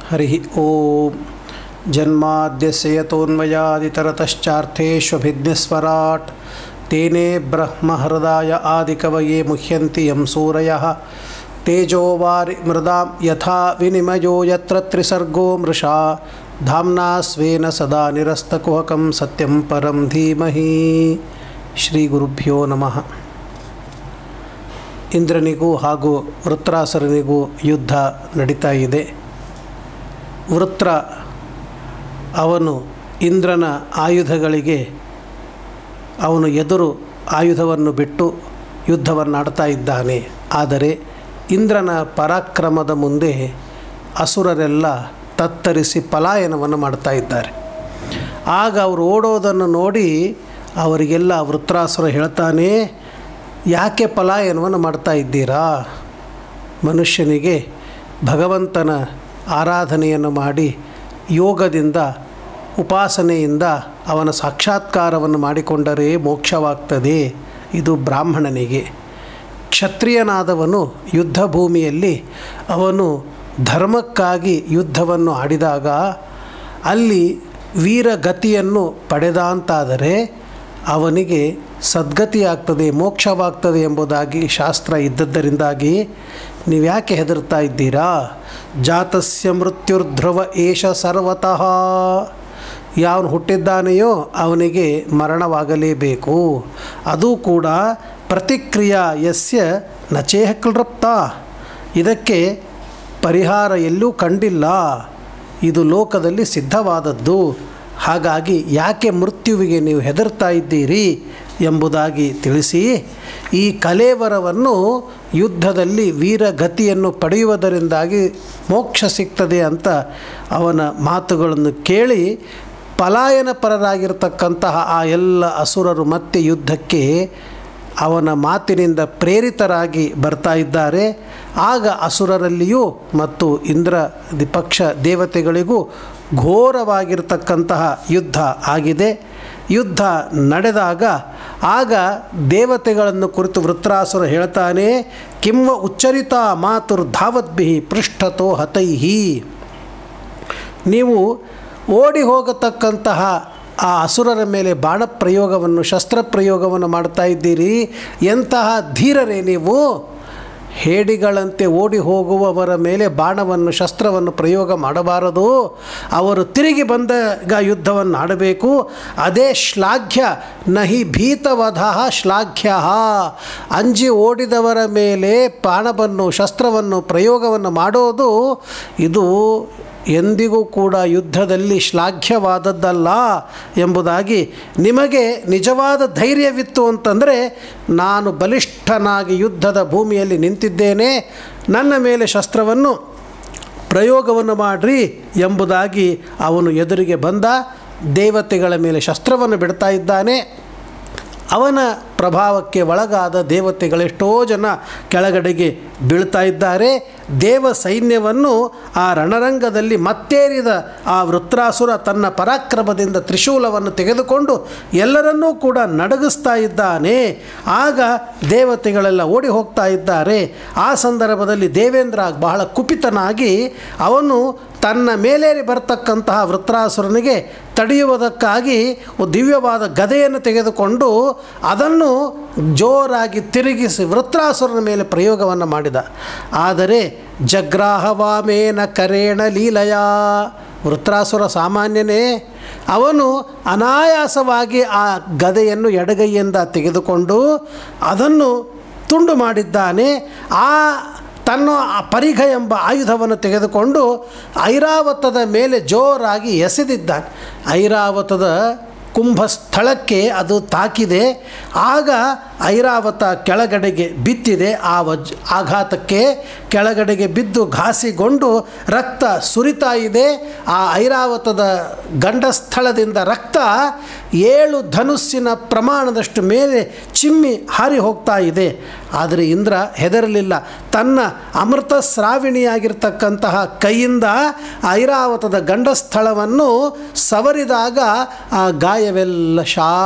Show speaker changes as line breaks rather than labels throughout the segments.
हरिः ॐ जन्माद्यस्य यतोऽन्वयादितरतश्चार्थेष्वभिज्ञस्वराट् तेने ब्रह्महृदाय आदिकवये मुह्यन्ति यं सूरयः तेजोवारि मृदां यथा विनिमयो यत्र त्रिसर्गो मृषा धाम्ना स्वेन सदा निरस्तकुहकं सत्यं परं धीमहि ಶ್ರೀಗುರುಭ್ಯೋ ನಮಃ ಇಂದ್ರನಿಗೂ ಹಾಗೂ ವೃತ್ರಾಸುರನಿಗೂ ಯುದ್ಧ ನಡೀತಾ ಇದೆ ವೃತ್ರ ಅವನು ಇಂದ್ರನ ಆಯುಧಗಳಿಗೆ ಅವನು ಎದುರು ಆಯುಧವನ್ನು ಬಿಟ್ಟು ಯುದ್ಧವನ್ನು ಆಡ್ತಾ ಇದ್ದಾನೆ ಆದರೆ ಇಂದ್ರನ ಪರಾಕ್ರಮದ ಮುಂದೆ ಅಸುರರೆಲ್ಲ ತತ್ತರಿಸಿ ಪಲಾಯನವನ್ನು ಮಾಡ್ತಾ ಇದ್ದಾರೆ ಆಗ ಅವರು ಓಡೋದನ್ನು ನೋಡಿ ಅವರಿಗೆಲ್ಲ ವೃತ್ರಾಸುರ ಹೇಳ್ತಾನೆ ಯಾಕೆ ಪಲಾಯನವನ್ನು ಮಾಡ್ತಾ ಇದ್ದೀರಾ ಮನುಷ್ಯನಿಗೆ ಭಗವಂತನ ಆರಾಧನೆಯನ್ನು ಮಾಡಿ ಯೋಗದಿಂದ ಉಪಾಸನೆಯಿಂದ ಅವನ ಸಾಕ್ಷಾತ್ಕಾರವನ್ನು ಮಾಡಿಕೊಂಡರೆ ಮೋಕ್ಷವಾಗ್ತದೆ ಇದು ಬ್ರಾಹ್ಮಣನಿಗೆ ಕ್ಷತ್ರಿಯನಾದವನು ಯುದ್ಧ ಭೂಮಿಯಲ್ಲಿ ಅವನು ಧರ್ಮಕ್ಕಾಗಿ ಯುದ್ಧವನ್ನು ಆಡಿದಾಗ ಅಲ್ಲಿ ವೀರಗತಿಯನ್ನು ಪಡೆದ ಅಂತಾದರೆ ಅವನಿಗೆ ಸದ್ಗತಿಯಾಗ್ತದೆ ಮೋಕ್ಷವಾಗ್ತದೆ ಎಂಬುದಾಗಿ ಶಾಸ್ತ್ರ ಇದ್ದದ್ದರಿಂದಾಗಿ ನೀವು ಯಾಕೆ ಹೆದರ್ತಾ ಇದ್ದೀರಾ ಜಾತಸ್ಯ ಮೃತ್ಯುರ್ಧ್ರುವ ಏಷ ಸರ್ವತಃ ಯಾವನು ಹುಟ್ಟಿದ್ದಾನೆಯೋ ಅವನಿಗೆ ಮರಣವಾಗಲೇಬೇಕು ಅದು ಕೂಡ ಪ್ರತಿಕ್ರಿಯಾ ಯಸ್ಯ ನಚೇಹ ಕೃಪ್ತ ಇದಕ್ಕೆ ಪರಿಹಾರ ಎಲ್ಲೂ ಕಂಡಿಲ್ಲ ಇದು ಲೋಕದಲ್ಲಿ ಸಿದ್ಧವಾದದ್ದು ಹಾಗಾಗಿ ಯಾಕೆ ಮೃತ್ಯುವಿಗೆ ನೀವು ಹೆದರ್ತಾ ಇದ್ದೀರಿ ಎಂಬುದಾಗಿ ತಿಳಿಸಿ ಈ ಕಲೇವರವನ್ನು ಯುದ್ಧದಲ್ಲಿ ವೀರಗತಿಯನ್ನು ಪಡೆಯುವುದರಿಂದಾಗಿ ಮೋಕ್ಷ ಸಿಗ್ತದೆ ಅಂತ ಅವನ ಮಾತುಗಳನ್ನು ಕೇಳಿ ಪಲಾಯನ ಪರರಾಗಿರ್ತಕ್ಕಂತಹ ಆ ಎಲ್ಲ ಅಸುರರು ಮತ್ತೆ ಯುದ್ಧಕ್ಕೆ ಅವನ ಮಾತಿನಿಂದ ಪ್ರೇರಿತರಾಗಿ ಬರ್ತಾ ಇದ್ದಾರೆ ಆಗ ಅಸುರರಲ್ಲಿಯೂ ಮತ್ತು ಇಂದ್ರ ಪಕ್ಷ ದೇವತೆಗಳಿಗೂ ಘೋರವಾಗಿರ್ತಕ್ಕಂತಹ ಯುದ್ಧ ಆಗಿದೆ ಯುದ್ಧ ನಡೆದಾಗ ಆಗ ದೇವತೆಗಳನ್ನು ಕುರಿತು ವೃತ್ರಾಸುರ ಹೇಳ್ತಾನೆ ಕಿಂವ ಉಚ್ಚರಿತ ಮಾತುರ್ಧಾವದ್ಭಿ ಪೃಷ್ಠತೋ ಹತೈಹಿ ನೀವು ಓಡಿ ಹೋಗತಕ್ಕಂತಹ ಆ ಅಸುರರ ಮೇಲೆ ಬಾಣ ಪ್ರಯೋಗವನ್ನು ಶಸ್ತ್ರಪ್ರಯೋಗವನ್ನು ಮಾಡ್ತಾ ಇದ್ದೀರಿ ಎಂತಹ ಧೀರರೇ ನೀವು ಹೇಡಿಗಳಂತೆ ಓಡಿ ಹೋಗುವವರ ಮೇಲೆ ಬಾಣವನ್ನು ಶಸ್ತ್ರವನ್ನು ಪ್ರಯೋಗ ಮಾಡಬಾರದು ಅವರು ತಿರುಗಿ ಬಂದಾಗ ಯುದ್ಧವನ್ನು ಆಡಬೇಕು ಅದೇ ಶ್ಲಾಘ್ಯ ನಹಿ ಭೀತವಧ ಶ್ಲಾಘ್ಯ ಅಂಜಿ ಓಡಿದವರ ಮೇಲೆ ಬಾಣವನ್ನು ಶಸ್ತ್ರವನ್ನು ಪ್ರಯೋಗವನ್ನು ಮಾಡೋದು ಇದು ಎಂದಿಗೂ ಕೂಡ ಯುದ್ಧದಲ್ಲಿ ಶ್ಲಾಘ್ಯವಾದದ್ದಲ್ಲ ಎಂಬುದಾಗಿ ನಿಮಗೆ ನಿಜವಾದ ಧೈರ್ಯವಿತ್ತು ಅಂತಂದರೆ ನಾನು ಬಲಿಷ್ಠನಾಗಿ ಯುದ್ಧದ ಭೂಮಿಯಲ್ಲಿ ನಿಂತಿದ್ದೇನೆ ನನ್ನ ಮೇಲೆ ಶಸ್ತ್ರವನ್ನು ಪ್ರಯೋಗವನ್ನು ಮಾಡಿರಿ ಎಂಬುದಾಗಿ ಅವನು ಎದುರಿಗೆ ಬಂದ ದೇವತೆಗಳ ಮೇಲೆ ಶಸ್ತ್ರವನ್ನು ಬಿಡ್ತಾ ಇದ್ದಾನೆ ಅವನ ಪ್ರಭಾವಕ್ಕೆ ಒಳಗಾದ ದೇವತೆಗಳೆಷ್ಟೋ ಜನ ಕೆಳಗಡೆಗೆ ಬೀಳ್ತಾ ಇದ್ದಾರೆ ದೇವ ಸೈನ್ಯವನ್ನು ಆ ರಣರಂಗದಲ್ಲಿ ಮತ್ತೇರಿದ ಆ ವೃತ್ರಾಸುರ ತನ್ನ ಪರಾಕ್ರಮದಿಂದ ತ್ರಿಶೂಲವನ್ನು ತೆಗೆದುಕೊಂಡು ಎಲ್ಲರನ್ನೂ ಕೂಡ ನಡಗಿಸ್ತಾ ಇದ್ದಾನೆ ಆಗ ದೇವತೆಗಳೆಲ್ಲ ಓಡಿ ಹೋಗ್ತಾ ಇದ್ದಾರೆ ಆ ಸಂದರ್ಭದಲ್ಲಿ ದೇವೇಂದ್ರ ಬಹಳ ಕುಪಿತನಾಗಿ ಅವನು ತನ್ನ ಮೇಲೇರಿ ಬರ್ತಕ್ಕಂತಹ ವೃತ್ರಾಸುರನಿಗೆ ತಡೆಯುವುದಕ್ಕಾಗಿ ದಿವ್ಯವಾದ ಗದೆಯನ್ನು ತೆಗೆದುಕೊಂಡು ಅದನ್ನು ಜೋರಾಗಿ ತಿರುಗಿಸಿ ವೃತ್ರಾಸುರನ ಮೇಲೆ ಪ್ರಯೋಗವನ್ನು ಮಾಡಿದ ಆದರೆ ಜಗ್ರಾಹವಾಮೇನ ಕರೇಣ ಲೀಲಯ ವೃತ್ರಾಸುರ ಸಾಮಾನ್ಯನೇ ಅವನು ಅನಾಯಾಸವಾಗಿ ಆ ಗದೆಯನ್ನು ಎಡಗೈಯಿಂದ ತೆಗೆದುಕೊಂಡು ಅದನ್ನು ತುಂಡು ಮಾಡಿದ್ದಾನೆ ಆ ತನ್ನ ಪರಿಘ ಎಂಬ ಆಯುಧವನ್ನು ತೆಗೆದುಕೊಂಡು ಐರಾವತದ ಮೇಲೆ ಜೋರಾಗಿ ಎಸೆದಿದ್ದಾನೆ ಐರಾವತದ ಕುಂಭಸ್ಥಳಕ್ಕೆ ಅದು ತಾಕಿದೆ ಆಗ ಐರಾವತ ಕೆಳಗಡೆಗೆ ಬಿದ್ದಿದೆ ಆ ವಜ್ ಆಘಾತಕ್ಕೆ ಕೆಳಗಡೆಗೆ ಬಿದ್ದು ಘಾಸಿಗೊಂಡು ರಕ್ತ ಸುರಿತಾ ಇದೆ ಆ ಐರಾವತದ ಗಂಡಸ್ಥಳದಿಂದ ರಕ್ತ ಏಳು ಧನುಸ್ಸಿನ ಪ್ರಮಾಣದಷ್ಟು ಮೇಲೆ ಚಿಮ್ಮಿ ಹಾರಿ ಹೋಗ್ತಾ ಇದೆ ಆದರೆ ಇಂದ್ರ ಹೆದರಲಿಲ್ಲ ತನ್ನ ಅಮೃತ ಸ್ರಾವಿಣಿಯಾಗಿರ್ತಕ್ಕಂತಹ ಕೈಯಿಂದ ಐರಾವತದ ಗಂಡಸ್ಥಳವನ್ನು ಸವರಿದಾಗ ಆ ಗಾಯವೆಲ್ಲ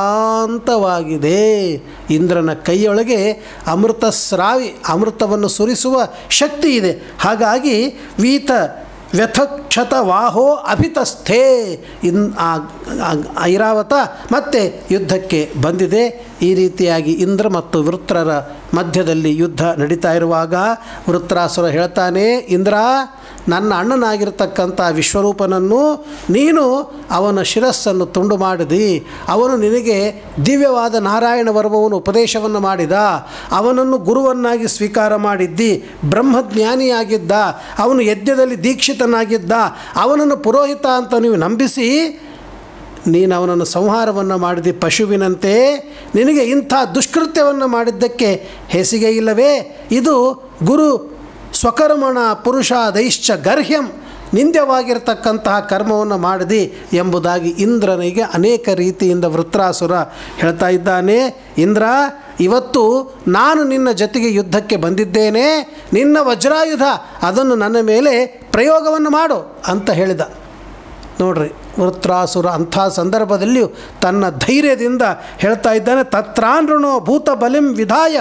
ಶಾಂತವಾಗಿದೆ ಇಂದ್ರನ ಕೈಯೊಳಗೆ ಅಮೃತ ಸ್ರಾವಿ ಅಮೃತವನ್ನು ಸುರಿಸುವ ಶಕ್ತಿ ಇದೆ ಹಾಗಾಗಿ ವೀತ ವ್ಯಥಕ್ಷತ ವಾಹೋ ಅಭಿತಸ್ಥೆ ಇನ್ ಆ ಆ- ಐರಾವತ ಮತ್ತೆ ಯುದ್ಧಕ್ಕೆ ಬಂದಿದೆ ಈ ರೀತಿಯಾಗಿ ಇಂದ್ರ ಮತ್ತು ವೃತ್ರರ ಮಧ್ಯದಲ್ಲಿ ಯುದ್ಧ ನಡೀತಾ ಇರುವಾಗ ವೃತ್ರಾಸುರ ಹೇಳ್ತಾನೆ ಇಂದ್ರ ನನ್ನ ಅಣ್ಣನಾಗಿರ್ತಕ್ಕಂಥ ವಿಶ್ವರೂಪನನ್ನು ನೀನು ಅವನ ಶಿರಸ್ಸನ್ನು ತುಂಡು ಮಾಡಿದಿ ಅವನು ನಿನಗೆ ದಿವ್ಯವಾದ ನಾರಾಯಣ ವರ್ಮವನ್ನು ಉಪದೇಶವನ್ನು ಮಾಡಿದ ಅವನನ್ನು ಗುರುವನ್ನಾಗಿ ಸ್ವೀಕಾರ ಮಾಡಿದ್ದಿ ಬ್ರಹ್ಮಜ್ಞಾನಿಯಾಗಿದ್ದ ಅವನು ಯಜ್ಞದಲ್ಲಿ ದೀಕ್ಷಿತನಾಗಿದ್ದ ಅವನನ್ನು ಪುರೋಹಿತ ಅಂತ ನೀವು ನಂಬಿಸಿ ನೀನು ಅವನನ್ನು ಸಂಹಾರವನ್ನು ಮಾಡಿದಿ ಪಶುವಿನಂತೆ ನಿನಗೆ ಇಂಥ ದುಷ್ಕೃತ್ಯವನ್ನು ಮಾಡಿದ್ದಕ್ಕೆ ಹೇಸಿಗೆ ಇಲ್ಲವೇ ಇದು ಗುರು ಸ್ವಕರ್ಮಣ ಪುರುಷ ದೈಶ್ಚ ಗರ್ಹ್ಯಂ ನಿಂದ್ಯವಾಗಿರ್ತಕ್ಕಂತಹ ಕರ್ಮವನ್ನು ಮಾಡಿದಿ ಎಂಬುದಾಗಿ ಇಂದ್ರನಿಗೆ ಅನೇಕ ರೀತಿಯಿಂದ ವೃತ್ರಾಸುರ ಹೇಳ್ತಾ ಇದ್ದಾನೆ ಇಂದ್ರ ಇವತ್ತು ನಾನು ನಿನ್ನ ಜೊತೆಗೆ ಯುದ್ಧಕ್ಕೆ ಬಂದಿದ್ದೇನೆ ನಿನ್ನ ವಜ್ರಾಯುಧ ಅದನ್ನು ನನ್ನ ಮೇಲೆ ಪ್ರಯೋಗವನ್ನು ಮಾಡು ಅಂತ ಹೇಳಿದ ನೋಡ್ರಿ ವೃತ್ರಾಸುರ ಅಂಥ ಸಂದರ್ಭದಲ್ಲಿಯೂ ತನ್ನ ಧೈರ್ಯದಿಂದ ಹೇಳ್ತಾ ಇದ್ದಾನೆ ತತ್ರಾನೃಣೋ ಭೂತ ಬಲಿಂ ವಿಧಾಯ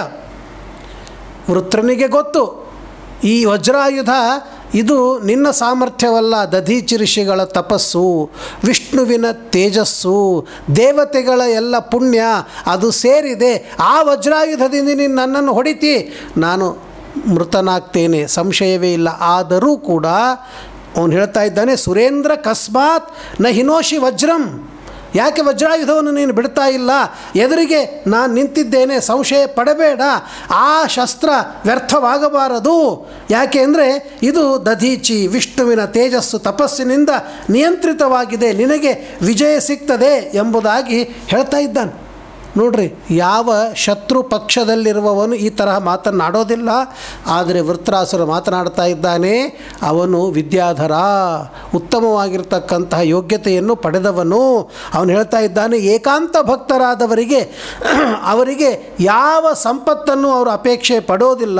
ವೃತ್ರನಿಗೆ ಗೊತ್ತು ಈ ವಜ್ರಾಯುಧ ಇದು ನಿನ್ನ ಸಾಮರ್ಥ್ಯವಲ್ಲ ದಧೀಚಿ ಋಷಿಗಳ ತಪಸ್ಸು ವಿಷ್ಣುವಿನ ತೇಜಸ್ಸು ದೇವತೆಗಳ ಎಲ್ಲ ಪುಣ್ಯ ಅದು ಸೇರಿದೆ ಆ ವಜ್ರಾಯುಧದಿಂದ ನೀನು ನನ್ನನ್ನು ಹೊಡಿತಿ ನಾನು ಮೃತನಾಗ್ತೇನೆ ಸಂಶಯವೇ ಇಲ್ಲ ಆದರೂ ಕೂಡ ಅವನು ಹೇಳ್ತಾ ಇದ್ದಾನೆ ಸುರೇಂದ್ರ ಕಸ್ಮಾತ್ ನ ಹಿನೋಷಿ ವಜ್ರಂ ಯಾಕೆ ವಜ್ರಾಯುಧವನ್ನು ನೀನು ಬಿಡ್ತಾ ಇಲ್ಲ ಎದುರಿಗೆ ನಾನು ನಿಂತಿದ್ದೇನೆ ಸಂಶಯ ಪಡಬೇಡ ಆ ಶಸ್ತ್ರ ವ್ಯರ್ಥವಾಗಬಾರದು ಯಾಕೆ ಅಂದರೆ ಇದು ದಧೀಚಿ ವಿಷ್ಣುವಿನ ತೇಜಸ್ಸು ತಪಸ್ಸಿನಿಂದ ನಿಯಂತ್ರಿತವಾಗಿದೆ ನಿನಗೆ ವಿಜಯ ಸಿಗ್ತದೆ ಎಂಬುದಾಗಿ ಹೇಳ್ತಾ ಇದ್ದಾನೆ ನೋಡ್ರಿ ಯಾವ ಶತ್ರು ಪಕ್ಷದಲ್ಲಿರುವವನು ಈ ತರಹ ಮಾತನಾಡೋದಿಲ್ಲ ಆದರೆ ವೃತ್ರಾಸುರ ಮಾತನಾಡ್ತಾ ಇದ್ದಾನೆ ಅವನು ವಿದ್ಯಾಧರ ಉತ್ತಮವಾಗಿರ್ತಕ್ಕಂತಹ ಯೋಗ್ಯತೆಯನ್ನು ಪಡೆದವನು ಅವನು ಹೇಳ್ತಾ ಇದ್ದಾನೆ ಏಕಾಂತ ಭಕ್ತರಾದವರಿಗೆ ಅವರಿಗೆ ಯಾವ ಸಂಪತ್ತನ್ನು ಅವರು ಅಪೇಕ್ಷೆ ಪಡೋದಿಲ್ಲ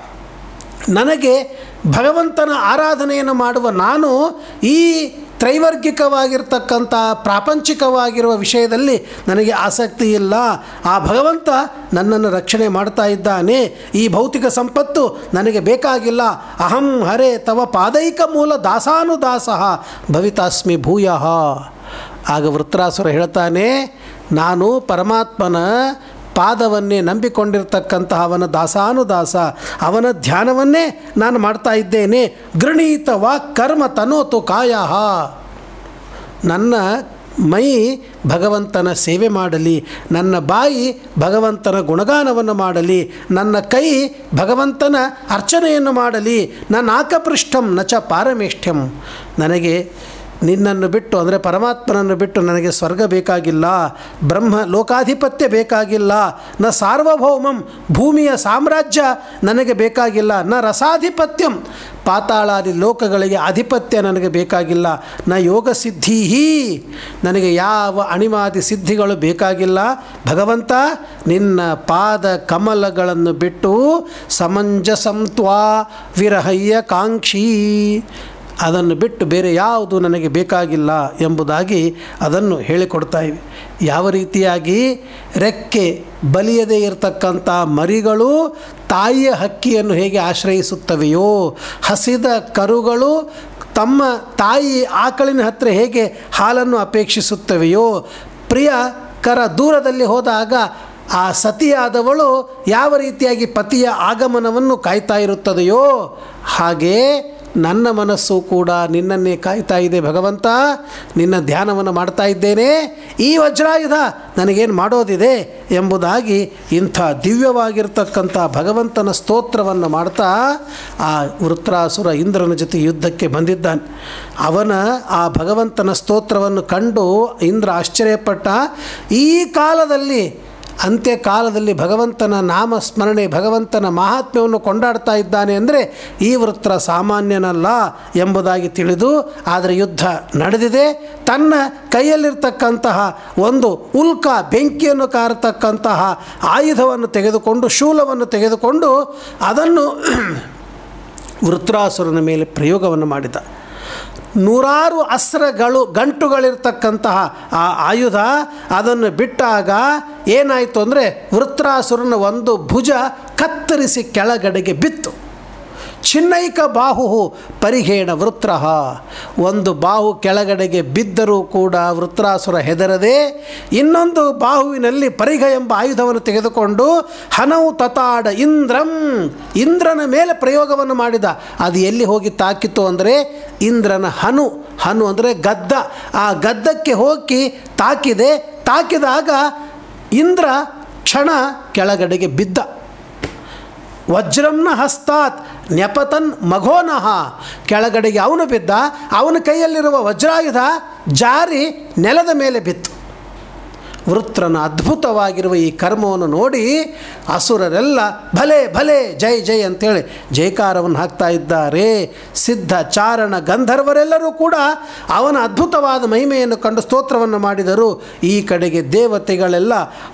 ನನಗೆ ಭಗವಂತನ ಆರಾಧನೆಯನ್ನು ಮಾಡುವ ನಾನು ಈ ತ್ರೈವರ್ಗಿಕವಾಗಿರ್ತಕ್ಕಂಥ ಪ್ರಾಪಂಚಿಕವಾಗಿರುವ ವಿಷಯದಲ್ಲಿ ನನಗೆ ಆಸಕ್ತಿ ಇಲ್ಲ ಆ ಭಗವಂತ ನನ್ನನ್ನು ರಕ್ಷಣೆ ಮಾಡ್ತಾ ಇದ್ದಾನೆ ಈ ಭೌತಿಕ ಸಂಪತ್ತು ನನಗೆ ಬೇಕಾಗಿಲ್ಲ ಅಹಂ ಹರೇ ತವ ಪಾದೈಕ ಮೂಲ ದಾಸಾನುದಾಸ ಭವಿತಾಸ್ಮಿ ಭೂಯ ಆಗ ವೃತ್ರಾಸುರ ಹೇಳ್ತಾನೆ ನಾನು ಪರಮಾತ್ಮನ ಪಾದವನ್ನೇ ನಂಬಿಕೊಂಡಿರ್ತಕ್ಕಂತಹ ಅವನ ದಾಸಾನುದಾಸ ಅವನ ಧ್ಯಾನವನ್ನೇ ನಾನು ಮಾಡ್ತಾ ಇದ್ದೇನೆ ಗೃಣೀತ ವಾಕ್ ಕರ್ಮ ತನೋತು ಕಾಯ ನನ್ನ ಮೈ ಭಗವಂತನ ಸೇವೆ ಮಾಡಲಿ ನನ್ನ ಬಾಯಿ ಭಗವಂತನ ಗುಣಗಾನವನ್ನು ಮಾಡಲಿ ನನ್ನ ಕೈ ಭಗವಂತನ ಅರ್ಚನೆಯನ್ನು ಮಾಡಲಿ ನನ್ನ ಆಕಪೃಷ್ಠಂ ನಚ ಪಾರಮೇಷ್ಠ್ಯಂ ನನಗೆ ನಿನ್ನನ್ನು ಬಿಟ್ಟು ಅಂದರೆ ಪರಮಾತ್ಮನನ್ನು ಬಿಟ್ಟು ನನಗೆ ಸ್ವರ್ಗ ಬೇಕಾಗಿಲ್ಲ ಬ್ರಹ್ಮ ಲೋಕಾಧಿಪತ್ಯ ಬೇಕಾಗಿಲ್ಲ ನ ಸಾರ್ವಭೌಮಂ ಭೂಮಿಯ ಸಾಮ್ರಾಜ್ಯ ನನಗೆ ಬೇಕಾಗಿಲ್ಲ ನ ರಸಾಧಿಪತ್ಯಂ ಪಾತಾಳಾದಿ ಲೋಕಗಳಿಗೆ ಆಧಿಪತ್ಯ ನನಗೆ ಬೇಕಾಗಿಲ್ಲ ನ ಯೋಗ ಸಿದ್ಧಿ ನನಗೆ ಯಾವ ಅಣಿಮಾದಿ ಸಿದ್ಧಿಗಳು ಬೇಕಾಗಿಲ್ಲ ಭಗವಂತ ನಿನ್ನ ಪಾದ ಕಮಲಗಳನ್ನು ಬಿಟ್ಟು ಸಮಂಜಸಂತ್ವಾ ವಿರಹಯ್ಯ ಕಾಂಕ್ಷಿ ಅದನ್ನು ಬಿಟ್ಟು ಬೇರೆ ಯಾವುದು ನನಗೆ ಬೇಕಾಗಿಲ್ಲ ಎಂಬುದಾಗಿ ಅದನ್ನು ಹೇಳಿಕೊಡ್ತಾ ಇವೆ ಯಾವ ರೀತಿಯಾಗಿ ರೆಕ್ಕೆ ಬಲಿಯದೇ ಇರತಕ್ಕಂಥ ಮರಿಗಳು ತಾಯಿಯ ಹಕ್ಕಿಯನ್ನು ಹೇಗೆ ಆಶ್ರಯಿಸುತ್ತವೆಯೋ ಹಸಿದ ಕರುಗಳು ತಮ್ಮ ತಾಯಿ ಆಕಳಿನ ಹತ್ತಿರ ಹೇಗೆ ಹಾಲನ್ನು ಅಪೇಕ್ಷಿಸುತ್ತವೆಯೋ ಪ್ರಿಯ ಕರ ದೂರದಲ್ಲಿ ಹೋದಾಗ ಆ ಸತಿಯಾದವಳು ಯಾವ ರೀತಿಯಾಗಿ ಪತಿಯ ಆಗಮನವನ್ನು ಕಾಯ್ತಾ ಇರುತ್ತದೆಯೋ ಹಾಗೆ ನನ್ನ ಮನಸ್ಸು ಕೂಡ ನಿನ್ನನ್ನೇ ಕಾಯ್ತಾ ಇದೆ ಭಗವಂತ ನಿನ್ನ ಧ್ಯಾನವನ್ನು ಮಾಡ್ತಾ ಇದ್ದೇನೆ ಈ ವಜ್ರಾಯುಧ ನನಗೇನು ಮಾಡೋದಿದೆ ಎಂಬುದಾಗಿ ಇಂಥ ದಿವ್ಯವಾಗಿರ್ತಕ್ಕಂಥ ಭಗವಂತನ ಸ್ತೋತ್ರವನ್ನು ಮಾಡ್ತಾ ಆ ವೃತ್ರಾಸುರ ಇಂದ್ರನ ಜೊತೆ ಯುದ್ಧಕ್ಕೆ ಬಂದಿದ್ದಾನೆ ಅವನ ಆ ಭಗವಂತನ ಸ್ತೋತ್ರವನ್ನು ಕಂಡು ಇಂದ್ರ ಆಶ್ಚರ್ಯಪಟ್ಟ ಈ ಕಾಲದಲ್ಲಿ ಅಂತ್ಯಕಾಲದಲ್ಲಿ ಭಗವಂತನ ನಾಮ ಸ್ಮರಣೆ ಭಗವಂತನ ಮಹಾತ್ಮ್ಯವನ್ನು ಕೊಂಡಾಡ್ತಾ ಇದ್ದಾನೆ ಅಂದರೆ ಈ ವೃತ್ರ ಸಾಮಾನ್ಯನಲ್ಲ ಎಂಬುದಾಗಿ ತಿಳಿದು ಆದರೆ ಯುದ್ಧ ನಡೆದಿದೆ ತನ್ನ ಕೈಯಲ್ಲಿರ್ತಕ್ಕಂತಹ ಒಂದು ಉಲ್ಕ ಬೆಂಕಿಯನ್ನು ಕಾರತಕ್ಕಂತಹ ಆಯುಧವನ್ನು ತೆಗೆದುಕೊಂಡು ಶೂಲವನ್ನು ತೆಗೆದುಕೊಂಡು ಅದನ್ನು ವೃತ್ರಾಸುರನ ಮೇಲೆ ಪ್ರಯೋಗವನ್ನು ಮಾಡಿದ ನೂರಾರು ಅಸ್ತ್ರಗಳು ಗಂಟುಗಳಿರ್ತಕ್ಕಂತಹ ಆ ಆಯುಧ ಅದನ್ನು ಬಿಟ್ಟಾಗ ಏನಾಯಿತು ಅಂದರೆ ವೃತ್ರಾಸುರನ ಒಂದು ಭುಜ ಕತ್ತರಿಸಿ ಕೆಳಗಡೆಗೆ ಬಿತ್ತು ಚಿನ್ನೈಕ ಬಾಹು ಪರಿಹೇಣ ವೃತ್ರ ಒಂದು ಬಾಹು ಕೆಳಗಡೆಗೆ ಬಿದ್ದರೂ ಕೂಡ ವೃತ್ರಾಸುರ ಹೆದರದೆ ಇನ್ನೊಂದು ಬಾಹುವಿನಲ್ಲಿ ಪರಿಘ ಎಂಬ ಆಯುಧವನ್ನು ತೆಗೆದುಕೊಂಡು ಹನವು ತತಾಡ ಇಂದ್ರಂ ಇಂದ್ರನ ಮೇಲೆ ಪ್ರಯೋಗವನ್ನು ಮಾಡಿದ ಅದು ಎಲ್ಲಿ ಹೋಗಿ ತಾಕಿತು ಅಂದರೆ ಇಂದ್ರನ ಹನು ಹನು ಅಂದರೆ ಗದ್ದ ಆ ಗದ್ದಕ್ಕೆ ಹೋಗಿ ತಾಕಿದೆ ತಾಕಿದಾಗ ಇಂದ್ರ ಕ್ಷಣ ಕೆಳಗಡೆಗೆ ಬಿದ್ದ ವಜ್ರಂನ ಹಸ್ತಾತ್ ನೆಪತನ್ ಮಘೋನಃ ಕೆಳಗಡೆಗೆ ಅವನು ಬಿದ್ದ ಅವನ ಕೈಯಲ್ಲಿರುವ ವಜ್ರಾಯುಧ ಜಾರಿ ನೆಲದ ಮೇಲೆ ಬಿತ್ತು ವೃತ್ರನ ಅದ್ಭುತವಾಗಿರುವ ಈ ಕರ್ಮವನ್ನು ನೋಡಿ ಅಸುರರೆಲ್ಲ ಭಲೆ ಭಲೆ ಜೈ ಜೈ ಅಂತೇಳಿ ಜೈಕಾರವನ್ನು ಹಾಕ್ತಾ ಇದ್ದಾರೆ ಸಿದ್ಧ ಚಾರಣ ಗಂಧರ್ವರೆಲ್ಲರೂ ಕೂಡ ಅವನ ಅದ್ಭುತವಾದ ಮಹಿಮೆಯನ್ನು ಕಂಡು ಸ್ತೋತ್ರವನ್ನು ಮಾಡಿದರು ಈ ಕಡೆಗೆ ದೇವತೆಗಳೆಲ್ಲ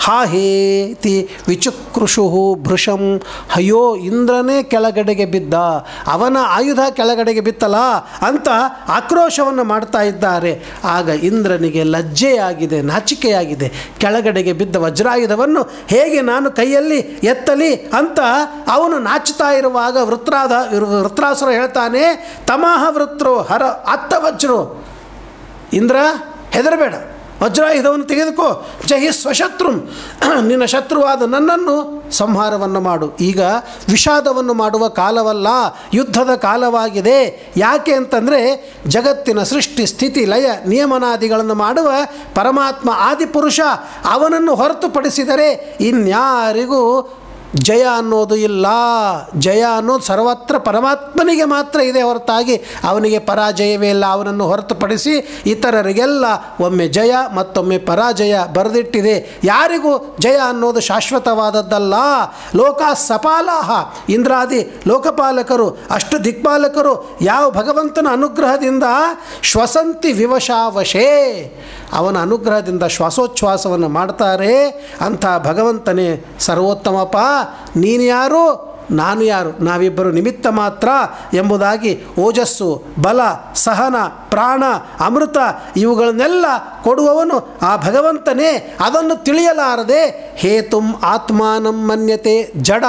ಹಾಹೇತಿ ವಿಚುಕೃಷು ಭೃಶಂ ಅಯ್ಯೋ ಇಂದ್ರನೇ ಕೆಳಗಡೆಗೆ ಬಿದ್ದ ಅವನ ಆಯುಧ ಕೆಳಗಡೆಗೆ ಬಿತ್ತಲ್ಲ ಅಂತ ಆಕ್ರೋಶವನ್ನು ಮಾಡ್ತಾ ಇದ್ದಾರೆ ಆಗ ಇಂದ್ರನಿಗೆ ಲಜ್ಜೆಯಾಗಿದೆ ನಾಚಿಕೆಯಾಗಿದೆ ಕೆಳಗಡೆಗೆ ಬಿದ್ದ ವಜ್ರಾಯುಧವನ್ನು ಹೇಗೆ ನಾನು ಕೈಯಲ್ಲಿ ಎತ್ತಲಿ ಅಂತ ಅವನು ನಾಚುತ್ತಾ ಇರುವಾಗ ವೃತ್ರಾದ ವೃತ್ರಾಸುರ ಹೇಳ್ತಾನೆ ತಮಹ ವೃತ್ರು ಹರ ಅತ್ತ ವಜ್ರು ಇಂದ್ರ ಹೆದರಬೇಡ ವಜ್ರಾಯುಧವನ್ನು ತೆಗೆದುಕೋ ಜಹಿ ಸ್ವಶತ್ರು ನಿನ್ನ ಶತ್ರುವಾದ ನನ್ನನ್ನು ಸಂಹಾರವನ್ನು ಮಾಡು ಈಗ ವಿಷಾದವನ್ನು ಮಾಡುವ ಕಾಲವಲ್ಲ ಯುದ್ಧದ ಕಾಲವಾಗಿದೆ ಯಾಕೆ ಅಂತಂದರೆ ಜಗತ್ತಿನ ಸೃಷ್ಟಿ ಸ್ಥಿತಿ ಲಯ ನಿಯಮನಾದಿಗಳನ್ನು ಮಾಡುವ ಪರಮಾತ್ಮ ಆದಿಪುರುಷ ಅವನನ್ನು ಹೊರತುಪಡಿಸಿದರೆ ಇನ್ಯಾರಿಗೂ ಜಯ ಅನ್ನೋದು ಇಲ್ಲ ಜಯ ಅನ್ನೋದು ಸರ್ವತ್ರ ಪರಮಾತ್ಮನಿಗೆ ಮಾತ್ರ ಇದೆ ಹೊರತಾಗಿ ಅವನಿಗೆ ಪರಾಜಯವೇ ಇಲ್ಲ ಅವನನ್ನು ಹೊರತುಪಡಿಸಿ ಇತರರಿಗೆಲ್ಲ ಒಮ್ಮೆ ಜಯ ಮತ್ತೊಮ್ಮೆ ಪರಾಜಯ ಬರೆದಿಟ್ಟಿದೆ ಯಾರಿಗೂ ಜಯ ಅನ್ನೋದು ಶಾಶ್ವತವಾದದ್ದಲ್ಲ ಲೋಕ ಸಪಾಲಾಹ ಇಂದ್ರಾದಿ ಲೋಕಪಾಲಕರು ಅಷ್ಟು ದಿಕ್ಪಾಲಕರು ಯಾವ ಭಗವಂತನ ಅನುಗ್ರಹದಿಂದ ಶ್ವಸಂತಿ ವಿವಶಾವಶೇ ಅವನ ಅನುಗ್ರಹದಿಂದ ಶ್ವಾಸೋಚ್ಛ್ವಾಸವನ್ನು ಮಾಡ್ತಾರೆ ಅಂಥ ಭಗವಂತನೇ ಸರ್ವೋತ್ತಮಪ್ಪ ನೀನು ಯಾರು ನಾನು ಯಾರು ನಾವಿಬ್ಬರು ನಿಮಿತ್ತ ಮಾತ್ರ ಎಂಬುದಾಗಿ ಓಜಸ್ಸು ಬಲ ಸಹನ ಪ್ರಾಣ ಅಮೃತ ಇವುಗಳನ್ನೆಲ್ಲ ಕೊಡುವವನು ಆ ಭಗವಂತನೇ ಅದನ್ನು ತಿಳಿಯಲಾರದೆ ಹೇತುಂ ಆತ್ಮಾನಂ ಮನ್ಯತೆ ಜಡ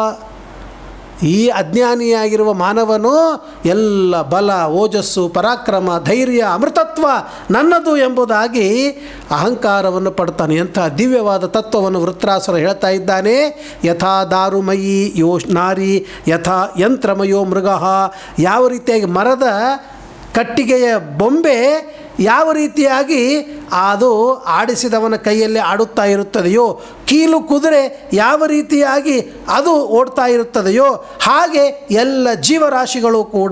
ಈ ಅಜ್ಞಾನಿಯಾಗಿರುವ ಮಾನವನು ಎಲ್ಲ ಬಲ ಓಜಸ್ಸು ಪರಾಕ್ರಮ ಧೈರ್ಯ ಅಮೃತತ್ವ ನನ್ನದು ಎಂಬುದಾಗಿ ಅಹಂಕಾರವನ್ನು ಪಡ್ತಾನೆ ಎಂಥ ದಿವ್ಯವಾದ ತತ್ವವನ್ನು ವೃತ್ರಾಸುರ ಹೇಳ್ತಾ ಇದ್ದಾನೆ ಯಥಾ ದಾರುಮಯಿ ಯೋ ನಾರಿ ಯಥಾ ಯಂತ್ರಮಯೋ ಮೃಗ ಯಾವ ರೀತಿಯಾಗಿ ಮರದ ಕಟ್ಟಿಗೆಯ ಬೊಂಬೆ ಯಾವ ರೀತಿಯಾಗಿ ಅದು ಆಡಿಸಿದವನ ಕೈಯಲ್ಲಿ ಆಡುತ್ತಾ ಇರುತ್ತದೆಯೋ ಕೀಲು ಕುದುರೆ ಯಾವ ರೀತಿಯಾಗಿ ಅದು ಓಡ್ತಾ ಇರುತ್ತದೆಯೋ ಹಾಗೆ ಎಲ್ಲ ಜೀವರಾಶಿಗಳು ಕೂಡ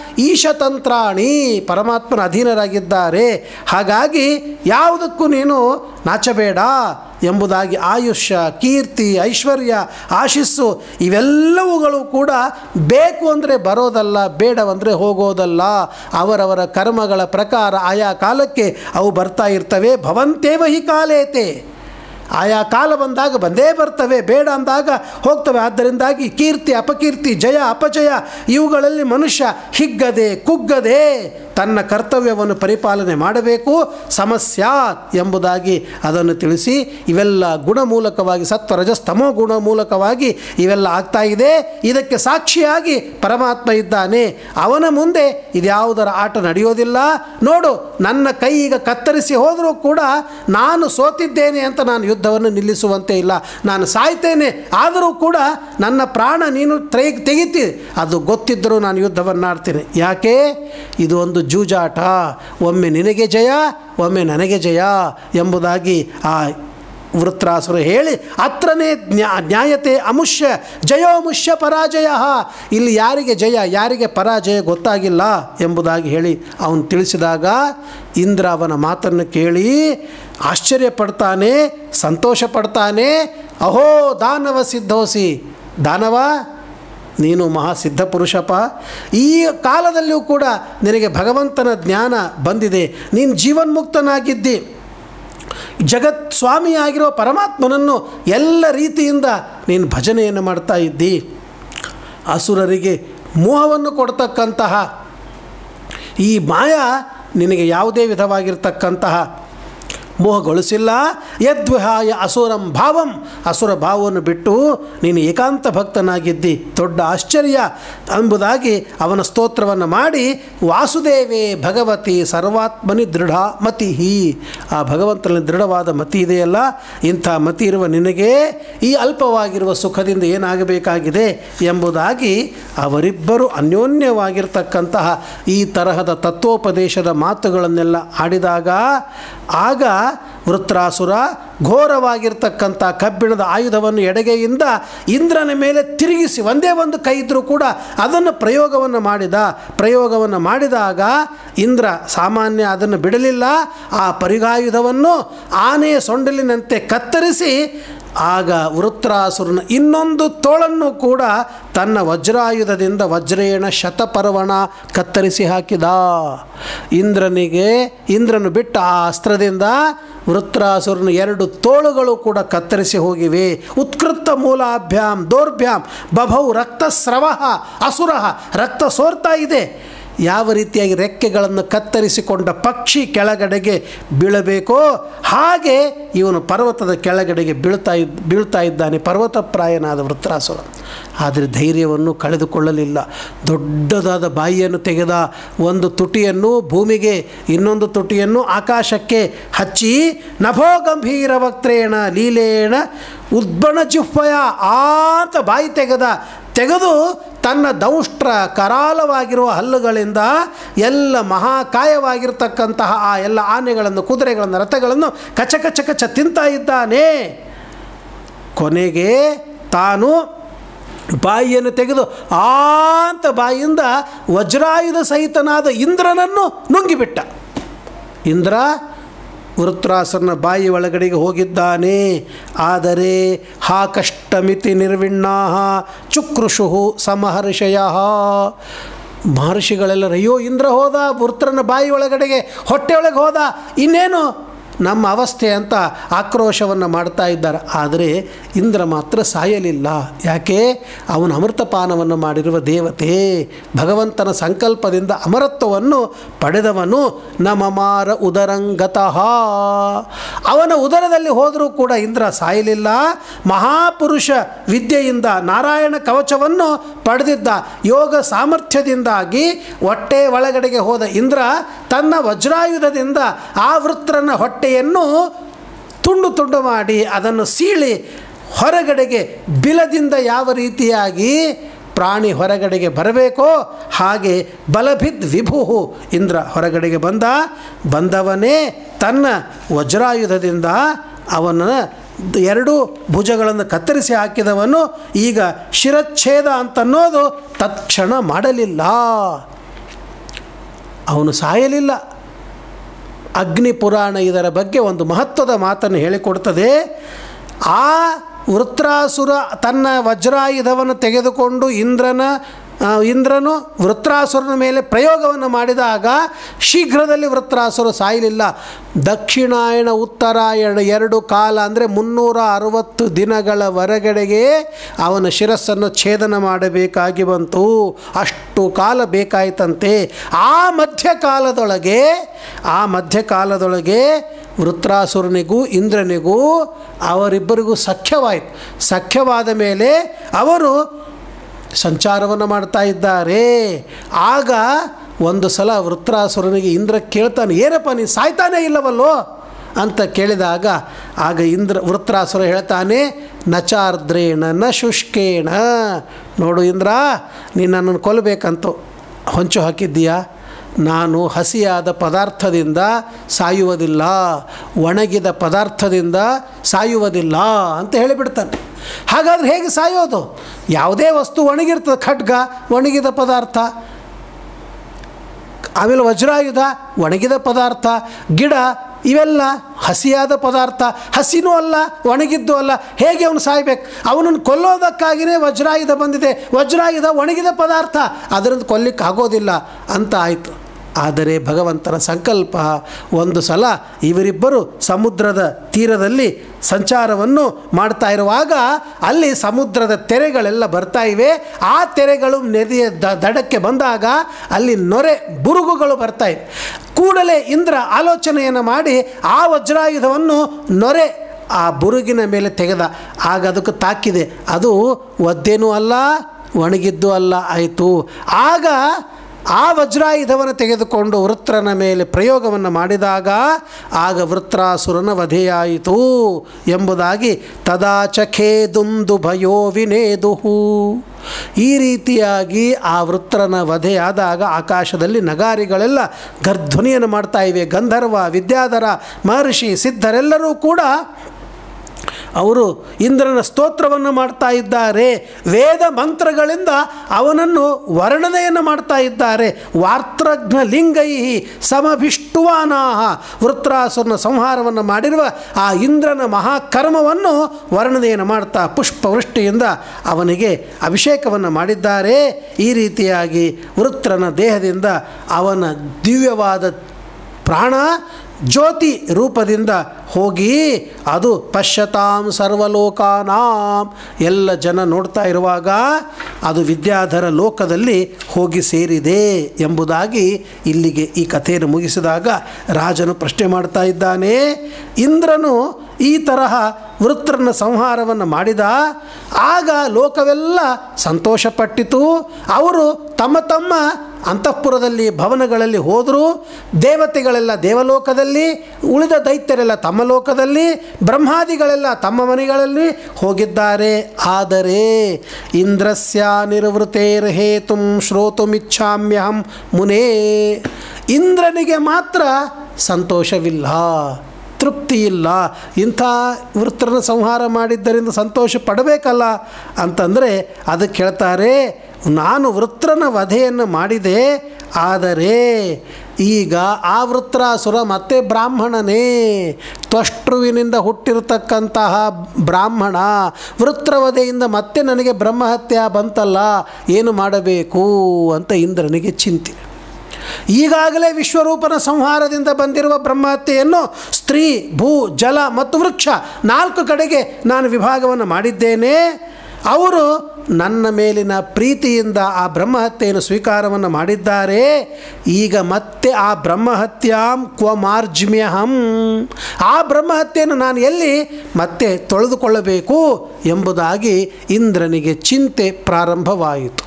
ಈಶತಂತ್ರಾಣಿ ಪರಮಾತ್ಮನ ಅಧೀನರಾಗಿದ್ದಾರೆ ಹಾಗಾಗಿ ಯಾವುದಕ್ಕೂ ನೀನು ನಾಚಬೇಡ ಎಂಬುದಾಗಿ ಆಯುಷ್ಯ ಕೀರ್ತಿ ಐಶ್ವರ್ಯ ಆಶಿಸ್ಸು ಇವೆಲ್ಲವುಗಳು ಕೂಡ ಬೇಕು ಅಂದರೆ ಬರೋದಲ್ಲ ಬೇಡವಂದರೆ ಹೋಗೋದಲ್ಲ ಅವರವರ ಕರ್ಮಗಳ ಪ್ರಕಾರ ಆಯಾ ಕಾಲಕ್ಕೆ ಅವು ಬರ್ತಾ ಇರ್ತವೆ ಭವಂತೇವ ಹಿ ಕಾಲೇತೆ ಆಯಾ ಕಾಲ ಬಂದಾಗ ಬಂದೇ ಬರ್ತವೆ ಬೇಡ ಅಂದಾಗ ಹೋಗ್ತವೆ ಆದ್ದರಿಂದಾಗಿ ಕೀರ್ತಿ ಅಪಕೀರ್ತಿ ಜಯ ಅಪಜಯ ಇವುಗಳಲ್ಲಿ ಮನುಷ್ಯ ಹಿಗ್ಗದೆ ಕುಗ್ಗದೆ ತನ್ನ ಕರ್ತವ್ಯವನ್ನು ಪರಿಪಾಲನೆ ಮಾಡಬೇಕು ಸಮಸ್ಯಾತ್ ಎಂಬುದಾಗಿ ಅದನ್ನು ತಿಳಿಸಿ ಇವೆಲ್ಲ ಗುಣಮೂಲಕವಾಗಿ ಸತ್ವ ರಜಸ್ತಮೋ ಗುಣ ಮೂಲಕವಾಗಿ ಇವೆಲ್ಲ ಆಗ್ತಾ ಇದೆ ಇದಕ್ಕೆ ಸಾಕ್ಷಿಯಾಗಿ ಪರಮಾತ್ಮ ಇದ್ದಾನೆ ಅವನ ಮುಂದೆ ಇದ್ಯಾವುದರ ಆಟ ನಡೆಯೋದಿಲ್ಲ ನೋಡು ನನ್ನ ಕೈ ಈಗ ಕತ್ತರಿಸಿ ಹೋದರೂ ಕೂಡ ನಾನು ಸೋತಿದ್ದೇನೆ ಅಂತ ನಾನು ಯುದ್ಧವನ್ನು ನಿಲ್ಲಿಸುವಂತೆ ಇಲ್ಲ ನಾನು ಸಾಯ್ತೇನೆ ಆದರೂ ಕೂಡ ನನ್ನ ಪ್ರಾಣ ನೀನು ತ್ರೈ ತೆಗಿತಿ ಅದು ಗೊತ್ತಿದ್ದರೂ ನಾನು ಯುದ್ಧವನ್ನು ಆಡ್ತೇನೆ ಯಾಕೆ ಇದು ಒಂದು ಜೂಜಾಟ ಒಮ್ಮೆ ನಿನಗೆ ಜಯ ಒಮ್ಮೆ ನನಗೆ ಜಯ ಎಂಬುದಾಗಿ ಆ ವೃತ್ರಾಸುರ ಹೇಳಿ ಅತ್ರನೇ ನ್ಯಾ ನ್ಯಾಯತೆ ಅಮುಷ್ಯ ಜಯೋಮುಷ್ಯ ಪರಾಜಯ ಇಲ್ಲಿ ಯಾರಿಗೆ ಜಯ ಯಾರಿಗೆ ಪರಾಜಯ ಗೊತ್ತಾಗಿಲ್ಲ ಎಂಬುದಾಗಿ ಹೇಳಿ ಅವನು ತಿಳಿಸಿದಾಗ ಇಂದ್ರ ಅವನ ಮಾತನ್ನು ಕೇಳಿ ಆಶ್ಚರ್ಯಪಡ್ತಾನೆ ಸಂತೋಷ ಪಡ್ತಾನೆ ಅಹೋ ದಾನವ ಸಿದ್ಧೋಸಿ ದಾನವ ನೀನು ಮಹಾಸಿದ್ಧ ಪುರುಷಪ್ಪ ಈ ಕಾಲದಲ್ಲಿಯೂ ಕೂಡ ನಿನಗೆ ಭಗವಂತನ ಜ್ಞಾನ ಬಂದಿದೆ ನೀನು ಜೀವನ್ಮುಕ್ತನಾಗಿದ್ದಿ ಜಗತ್ ಸ್ವಾಮಿಯಾಗಿರೋ ಪರಮಾತ್ಮನನ್ನು ಎಲ್ಲ ರೀತಿಯಿಂದ ನೀನು ಭಜನೆಯನ್ನು ಮಾಡ್ತಾ ಇದ್ದಿ ಅಸುರರಿಗೆ ಮೋಹವನ್ನು ಕೊಡ್ತಕ್ಕಂತಹ ಈ ಮಾಯ ನಿನಗೆ ಯಾವುದೇ ವಿಧವಾಗಿರ್ತಕ್ಕಂತಹ ಮೋಹಗೊಳಿಸಿಲ್ಲ ಯದ್ವಿಹಾಯ ಅಸುರಂ ಭಾವಂ ಅಸುರ ಭಾವವನ್ನು ಬಿಟ್ಟು ನೀನು ಏಕಾಂತ ಭಕ್ತನಾಗಿದ್ದಿ ದೊಡ್ಡ ಆಶ್ಚರ್ಯ ಎಂಬುದಾಗಿ ಅವನ ಸ್ತೋತ್ರವನ್ನು ಮಾಡಿ ವಾಸುದೇವೇ ಭಗವತಿ ಸರ್ವಾತ್ಮನಿ ದೃಢ ಮತಿ ಆ ಭಗವಂತನಲ್ಲಿ ದೃಢವಾದ ಮತಿ ಇದೆಯಲ್ಲ ಇಂಥ ಮತಿ ಇರುವ ನಿನಗೆ ಈ ಅಲ್ಪವಾಗಿರುವ ಸುಖದಿಂದ ಏನಾಗಬೇಕಾಗಿದೆ ಎಂಬುದಾಗಿ ಅವರಿಬ್ಬರು ಅನ್ಯೋನ್ಯವಾಗಿರ್ತಕ್ಕಂತಹ ಈ ತರಹದ ತತ್ವೋಪದೇಶದ ಮಾತುಗಳನ್ನೆಲ್ಲ ಆಡಿದಾಗ ಆಗ ವೃತ್ರಾಸುರ ಘೋರವಾಗಿರ್ತಕ್ಕಂಥ ಕಬ್ಬಿಣದ ಆಯುಧವನ್ನು ಎಡಗೈಯಿಂದ ಇಂದ್ರನ ಮೇಲೆ ತಿರುಗಿಸಿ ಒಂದೇ ಒಂದು ಕೈ ಇದ್ದರೂ ಕೂಡ ಅದನ್ನು ಪ್ರಯೋಗವನ್ನು ಮಾಡಿದ ಪ್ರಯೋಗವನ್ನು ಮಾಡಿದಾಗ ಇಂದ್ರ ಸಾಮಾನ್ಯ ಅದನ್ನು ಬಿಡಲಿಲ್ಲ ಆ ಪರಿಗಾಯುಧವನ್ನು ಆನೆಯ ಸೊಂಡಲಿನಂತೆ ಕತ್ತರಿಸಿ ಆಗ ವೃತ್ರಾಸುರನ ಇನ್ನೊಂದು ತೋಳನ್ನು ಕೂಡ ತನ್ನ ವಜ್ರಾಯುಧದಿಂದ ವಜ್ರೇಣ ಶತಪರ್ವಣ ಕತ್ತರಿಸಿ ಹಾಕಿದ ಇಂದ್ರನಿಗೆ ಇಂದ್ರನು ಬಿಟ್ಟ ಆ ಅಸ್ತ್ರದಿಂದ ವೃತ್ರಾಸುರನ ಎರಡು ತೋಳುಗಳು ಕೂಡ ಕತ್ತರಿಸಿ ಹೋಗಿವೆ ಉತ್ಕೃತ ಮೂಲಾಭ್ಯಾಂ ದೌರ್ಭ್ಯಾಂ ಬಭೌ ರಕ್ತಸ್ರವ ಅಸುರ ರಕ್ತ ಸೋರ್ತಾ ಇದೆ ಯಾವ ರೀತಿಯಾಗಿ ರೆಕ್ಕೆಗಳನ್ನು ಕತ್ತರಿಸಿಕೊಂಡ ಪಕ್ಷಿ ಕೆಳಗಡೆಗೆ ಬೀಳಬೇಕೋ ಹಾಗೆ ಇವನು ಪರ್ವತದ ಕೆಳಗಡೆಗೆ ಬೀಳ್ತಾ ಇದ್ದ ಬೀಳ್ತಾ ಇದ್ದಾನೆ ಪರ್ವತಪ್ರಾಯನಾದ ವೃತ್ರಾಸುರ ಆದರೆ ಧೈರ್ಯವನ್ನು ಕಳೆದುಕೊಳ್ಳಲಿಲ್ಲ ದೊಡ್ಡದಾದ ಬಾಯಿಯನ್ನು ತೆಗೆದ ಒಂದು ತುಟಿಯನ್ನು ಭೂಮಿಗೆ ಇನ್ನೊಂದು ತುಟಿಯನ್ನು ಆಕಾಶಕ್ಕೆ ಹಚ್ಚಿ ನಭೋ ಗಂಭೀರ ವಕ್ತ್ರೇಣ ಲೀಲೇಣ ಉದ್ಬಣ ಜಿಹ್ವಯ ಆತ ಬಾಯಿ ತೆಗೆದ ತೆಗೆದು ತನ್ನ ದೌಷ್ಟ್ರ ಕರಾಲವಾಗಿರುವ ಹಲ್ಲುಗಳಿಂದ ಎಲ್ಲ ಮಹಾಕಾಯವಾಗಿರ್ತಕ್ಕಂತಹ ಆ ಎಲ್ಲ ಆನೆಗಳನ್ನು ಕುದುರೆಗಳನ್ನು ರಥಗಳನ್ನು ಕಚ ಕಚ ಕಚ ತಿಂತಾ ಇದ್ದಾನೆ ಕೊನೆಗೆ ತಾನು ಬಾಯಿಯನ್ನು ತೆಗೆದು ಆಂತ ಬಾಯಿಯಿಂದ ವಜ್ರಾಯುಧ ಸಹಿತನಾದ ಇಂದ್ರನನ್ನು ನುಂಗಿಬಿಟ್ಟ ಇಂದ್ರ ವೃತ್ರಾಸನ ಬಾಯಿ ಒಳಗಡೆಗೆ ಹೋಗಿದ್ದಾನೆ ಆದರೆ ಹಾ ಕಷ್ಟಮಿತಿ ನಿರ್ವಿಣ್ಣಾ ಚುಕ್ರುಷು ಸಮಹರ್ಷಯ ಮಹರ್ಷಿಗಳೆಲ್ಲರೂ ಅಯ್ಯೋ ಇಂದ್ರ ಹೋದ ವೃತ್ರನ ಬಾಯಿ ಒಳಗಡೆಗೆ ಹೊಟ್ಟೆ ಒಳಗೆ ಹೋದ ಇನ್ನೇನು ನಮ್ಮ ಅವಸ್ಥೆ ಅಂತ ಆಕ್ರೋಶವನ್ನು ಮಾಡ್ತಾ ಇದ್ದಾರೆ ಆದರೆ ಇಂದ್ರ ಮಾತ್ರ ಸಾಯಲಿಲ್ಲ ಯಾಕೆ ಅವನು ಅಮೃತಪಾನವನ್ನು ಮಾಡಿರುವ ದೇವತೆ ಭಗವಂತನ ಸಂಕಲ್ಪದಿಂದ ಅಮರತ್ವವನ್ನು ಪಡೆದವನು ನಮಮಾರ ಉದರಂಗತಃ ಅವನ ಉದರದಲ್ಲಿ ಹೋದರೂ ಕೂಡ ಇಂದ್ರ ಸಾಯಲಿಲ್ಲ ಮಹಾಪುರುಷ ವಿದ್ಯೆಯಿಂದ ನಾರಾಯಣ ಕವಚವನ್ನು ಪಡೆದಿದ್ದ ಯೋಗ ಸಾಮರ್ಥ್ಯದಿಂದಾಗಿ ಹೊಟ್ಟೆ ಒಳಗಡೆಗೆ ಹೋದ ಇಂದ್ರ ತನ್ನ ವಜ್ರಾಯುಧದಿಂದ ಆ ವೃತ್ರನ ಹೊಟ್ಟೆಯನ್ನು ತುಂಡು ತುಂಡು ಮಾಡಿ ಅದನ್ನು ಸೀಳಿ ಹೊರಗಡೆಗೆ ಬಿಲದಿಂದ ಯಾವ ರೀತಿಯಾಗಿ ಪ್ರಾಣಿ ಹೊರಗಡೆಗೆ ಬರಬೇಕೋ ಹಾಗೆ ಬಲಭಿದ್ ವಿಭು ಇಂದ್ರ ಹೊರಗಡೆಗೆ ಬಂದ ಬಂದವನೇ ತನ್ನ ವಜ್ರಾಯುಧದಿಂದ ಅವನ ಎರಡು ಭುಜಗಳನ್ನು ಕತ್ತರಿಸಿ ಹಾಕಿದವನು ಈಗ ಶಿರಚ್ಛೇದ ಅಂತನ್ನೋದು ತತ್ಕ್ಷಣ ಮಾಡಲಿಲ್ಲ ಅವನು ಸಾಯಲಿಲ್ಲ ಅಗ್ನಿ ಪುರಾಣ ಇದರ ಬಗ್ಗೆ ಒಂದು ಮಹತ್ವದ ಮಾತನ್ನು ಹೇಳಿಕೊಡ್ತದೆ ಆ ವೃತ್ರಾಸುರ ತನ್ನ ವಜ್ರಾಯುಧವನ್ನು ತೆಗೆದುಕೊಂಡು ಇಂದ್ರನ ಆ, ಇಂದ್ರನು ವೃತ್ರಾಸುರನ ಮೇಲೆ ಪ್ರಯೋಗವನ್ನು ಮಾಡಿದಾಗ ಶೀಘ್ರದಲ್ಲಿ ವೃತ್ರಾಸುರ ಸಾಯಲಿಲ್ಲ ದಕ್ಷಿಣಾಯಣ ಉತ್ತರಾಯಣ ಎರಡು ಕಾಲ ಅಂದರೆ ಮುನ್ನೂರ ಅರವತ್ತು ದಿನಗಳ ಹೊರಗಡೆಗೆ ಅವನ ಶಿರಸ್ಸನ್ನು ಛೇದನ ಮಾಡಬೇಕಾಗಿ ಬಂತು ಅಷ್ಟು ಕಾಲ ಬೇಕಾಯ್ತಂತೆ ಆ ಮಧ್ಯಕಾಲದೊಳಗೆ ಆ ಮಧ್ಯಕಾಲದೊಳಗೆ ವೃತ್ರಾಸುರನಿಗೂ ಇಂದ್ರನಿಗೂ ಅವರಿಬ್ಬರಿಗೂ ಸಖ್ಯವಾಯಿತು ಸಖ್ಯವಾದ ಮೇಲೆ ಅವರು ಸಂಚಾರವನ್ನು ಮಾಡ್ತಾ ಇದ್ದಾರೆ ಆಗ ಒಂದು ಸಲ ವೃತ್ರಾಸುರನಿಗೆ ಇಂದ್ರ ಕೇಳ್ತಾನೆ ಏನಪ್ಪ ನೀನು ಸಾಯ್ತಾನೇ ಇಲ್ಲವಲ್ಲೋ ಅಂತ ಕೇಳಿದಾಗ ಆಗ ಇಂದ್ರ ವೃತ್ರಾಸುರ ಹೇಳ್ತಾನೆ ನಚಾರ್ದ್ರೇಣ ನ ಶುಷ್ಕೇಣ ನೋಡು ಇಂದ್ರ ನೀನು ನನ್ನನ್ನು ಕೊಲ್ಲಬೇಕಂತು ಹೊಂಚು ಹಾಕಿದ್ದೀಯಾ ನಾನು ಹಸಿಯಾದ ಪದಾರ್ಥದಿಂದ ಸಾಯುವುದಿಲ್ಲ ಒಣಗಿದ ಪದಾರ್ಥದಿಂದ ಸಾಯುವುದಿಲ್ಲ ಅಂತ ಹೇಳಿಬಿಡ್ತಾನೆ ಹಾಗಾದ್ರೆ ಹೇಗೆ ಸಾಯೋದು ಯಾವುದೇ ವಸ್ತು ಒಣಗಿರ್ತದೆ ಖಡ್ಗ ಒಣಗಿದ ಪದಾರ್ಥ ಆಮೇಲೆ ವಜ್ರಾಯುಧ ಒಣಗಿದ ಪದಾರ್ಥ ಗಿಡ ಇವೆಲ್ಲ ಹಸಿಯಾದ ಪದಾರ್ಥ ಹಸಿನೂ ಅಲ್ಲ ಒಣಗಿದ್ದು ಅಲ್ಲ ಹೇಗೆ ಅವನು ಸಾಯ್ಬೇಕು ಅವನನ್ನು ಕೊಲ್ಲೋದಕ್ಕಾಗಿಯೇ ವಜ್ರಾಯುಧ ಬಂದಿದೆ ವಜ್ರಾಯುಧ ಒಣಗಿದ ಪದಾರ್ಥ ಅದರಿಂದ ಕೊಲ್ಲಿಕ್ಕೆ ಆಗೋದಿಲ್ಲ ಅಂತ ಆಯಿತು ಆದರೆ ಭಗವಂತನ ಸಂಕಲ್ಪ ಒಂದು ಸಲ ಇವರಿಬ್ಬರು ಸಮುದ್ರದ ತೀರದಲ್ಲಿ ಸಂಚಾರವನ್ನು ಮಾಡ್ತಾ ಇರುವಾಗ ಅಲ್ಲಿ ಸಮುದ್ರದ ತೆರೆಗಳೆಲ್ಲ ಬರ್ತಾ ಇವೆ ಆ ತೆರೆಗಳು ನದಿಯ ದ ದಡಕ್ಕೆ ಬಂದಾಗ ಅಲ್ಲಿ ನೊರೆ ಬುರುಗುಗಳು ಬರ್ತಾ ಇವೆ ಕೂಡಲೇ ಇಂದ್ರ ಆಲೋಚನೆಯನ್ನು ಮಾಡಿ ಆ ವಜ್ರಾಯುಧವನ್ನು ನೊರೆ ಆ ಬುರುಗಿನ ಮೇಲೆ ತೆಗೆದ ಆಗ ಅದಕ್ಕೆ ತಾಕಿದೆ ಅದು ಒದ್ದೇನೂ ಅಲ್ಲ ಒಣಗಿದ್ದು ಅಲ್ಲ ಆಯಿತು ಆಗ ಆ ವಜ್ರಾಯುಧವನ್ನು ತೆಗೆದುಕೊಂಡು ವೃತ್ರನ ಮೇಲೆ ಪ್ರಯೋಗವನ್ನು ಮಾಡಿದಾಗ ಆಗ ವೃತ್ರಾಸುರನ ವಧೆಯಾಯಿತು ಎಂಬುದಾಗಿ ತದಾಚಖೇದುಂದು ಭಯೋ ವಿನೇದುಹು ಈ ರೀತಿಯಾಗಿ ಆ ವೃತ್ರನ ವಧೆಯಾದಾಗ ಆಕಾಶದಲ್ಲಿ ನಗಾರಿಗಳೆಲ್ಲ ಗರ್ಧ್ವನಿಯನ್ನು ಮಾಡ್ತಾ ಇವೆ ಗಂಧರ್ವ ವಿದ್ಯಾಧರ ಮಹರ್ಷಿ ಸಿದ್ಧರೆಲ್ಲರೂ ಕೂಡ ಅವರು ಇಂದ್ರನ ಸ್ತೋತ್ರವನ್ನು ಮಾಡ್ತಾ ಇದ್ದಾರೆ ವೇದ ಮಂತ್ರಗಳಿಂದ ಅವನನ್ನು ವರ್ಣನೆಯನ್ನು ಮಾಡ್ತಾ ಇದ್ದಾರೆ ವಾರ್ತ್ರಘ್ನ ಲಿಂಗೈ ಸಮಭಿಷ್ಟುವಾನಾಹ ವೃತ್ರಾಸುರನ ಸಂಹಾರವನ್ನು ಮಾಡಿರುವ ಆ ಇಂದ್ರನ ಮಹಾಕರ್ಮವನ್ನು ವರ್ಣನೆಯನ್ನು ಮಾಡ್ತಾ ಪುಷ್ಪವೃಷ್ಟಿಯಿಂದ ಅವನಿಗೆ ಅಭಿಷೇಕವನ್ನು ಮಾಡಿದ್ದಾರೆ ಈ ರೀತಿಯಾಗಿ ವೃತ್ರನ ದೇಹದಿಂದ ಅವನ ದಿವ್ಯವಾದ ಪ್ರಾಣ ಜ್ಯೋತಿ ರೂಪದಿಂದ ಹೋಗಿ ಅದು ಪಶ್ಯತಾಂ ಸರ್ವಲೋಕಾನಾಂ ಎಲ್ಲ ಜನ ನೋಡ್ತಾ ಇರುವಾಗ ಅದು ವಿದ್ಯಾಧರ ಲೋಕದಲ್ಲಿ ಹೋಗಿ ಸೇರಿದೆ ಎಂಬುದಾಗಿ ಇಲ್ಲಿಗೆ ಈ ಕಥೆಯನ್ನು ಮುಗಿಸಿದಾಗ ರಾಜನು ಪ್ರಶ್ನೆ ಮಾಡ್ತಾ ಇದ್ದಾನೆ ಇಂದ್ರನು ಈ ತರಹ ವೃತ್ರನ ಸಂಹಾರವನ್ನು ಮಾಡಿದ ಆಗ ಲೋಕವೆಲ್ಲ ಸಂತೋಷಪಟ್ಟಿತು ಅವರು ತಮ್ಮ ತಮ್ಮ ಅಂತಃಪುರದಲ್ಲಿ ಭವನಗಳಲ್ಲಿ ಹೋದರು ದೇವತೆಗಳೆಲ್ಲ ದೇವಲೋಕದಲ್ಲಿ ಉಳಿದ ದೈತ್ಯರೆಲ್ಲ ತಮ್ಮ ಲೋಕದಲ್ಲಿ ಬ್ರಹ್ಮಾದಿಗಳೆಲ್ಲ ತಮ್ಮ ಮನೆಗಳಲ್ಲಿ ಹೋಗಿದ್ದಾರೆ ಆದರೆ ಇಂದ್ರಸ್ಯ ನಿರ್ವೃತೇರ್ ಹೇತುಂ ಶ್ರೋತುಮಿಚ್ಛಾಮ್ಯಹಂ ಮುನೇ ಇಂದ್ರನಿಗೆ ಮಾತ್ರ ಸಂತೋಷವಿಲ್ಲ ತೃಪ್ತಿ ಇಲ್ಲ ಇಂಥ ವೃತ್ರನ ಸಂಹಾರ ಮಾಡಿದ್ದರಿಂದ ಸಂತೋಷ ಪಡಬೇಕಲ್ಲ ಅಂತಂದರೆ ಅದಕ್ಕೆ ಹೇಳ್ತಾರೆ ನಾನು ವೃತ್ರನ ವಧೆಯನ್ನು ಮಾಡಿದೆ ಆದರೆ ಈಗ ಆ ವೃತ್ರಾಸುರ ಮತ್ತೆ ಬ್ರಾಹ್ಮಣನೇ ತ್ವಷ್ಟೃವಿನಿಂದ ಹುಟ್ಟಿರತಕ್ಕಂತಹ ಬ್ರಾಹ್ಮಣ ವೃತ್ರವಧೆಯಿಂದ ಮತ್ತೆ ನನಗೆ ಬ್ರಹ್ಮಹತ್ಯ ಬಂತಲ್ಲ ಏನು ಮಾಡಬೇಕು ಅಂತ ಇಂದ್ರನಿಗೆ ಚಿಂತೆ ಈಗಾಗಲೇ ವಿಶ್ವರೂಪನ ಸಂಹಾರದಿಂದ ಬಂದಿರುವ ಬ್ರಹ್ಮಹತ್ಯೆಯನ್ನು ಸ್ತ್ರೀ ಭೂ ಜಲ ಮತ್ತು ವೃಕ್ಷ ನಾಲ್ಕು ಕಡೆಗೆ ನಾನು ವಿಭಾಗವನ್ನು ಮಾಡಿದ್ದೇನೆ ಅವರು ನನ್ನ ಮೇಲಿನ ಪ್ರೀತಿಯಿಂದ ಆ ಬ್ರಹ್ಮಹತ್ಯೆಯನ್ನು ಸ್ವೀಕಾರವನ್ನು ಮಾಡಿದ್ದಾರೆ ಈಗ ಮತ್ತೆ ಆ ಬ್ರಹ್ಮಹತ್ಯಾಂ ಕ್ವ ಮಾರ್ಜ್ಮ್ಯಹಂ ಆ ಬ್ರಹ್ಮಹತ್ಯೆಯನ್ನು ನಾನು ಎಲ್ಲಿ ಮತ್ತೆ ತೊಳೆದುಕೊಳ್ಳಬೇಕು ಎಂಬುದಾಗಿ ಇಂದ್ರನಿಗೆ ಚಿಂತೆ ಪ್ರಾರಂಭವಾಯಿತು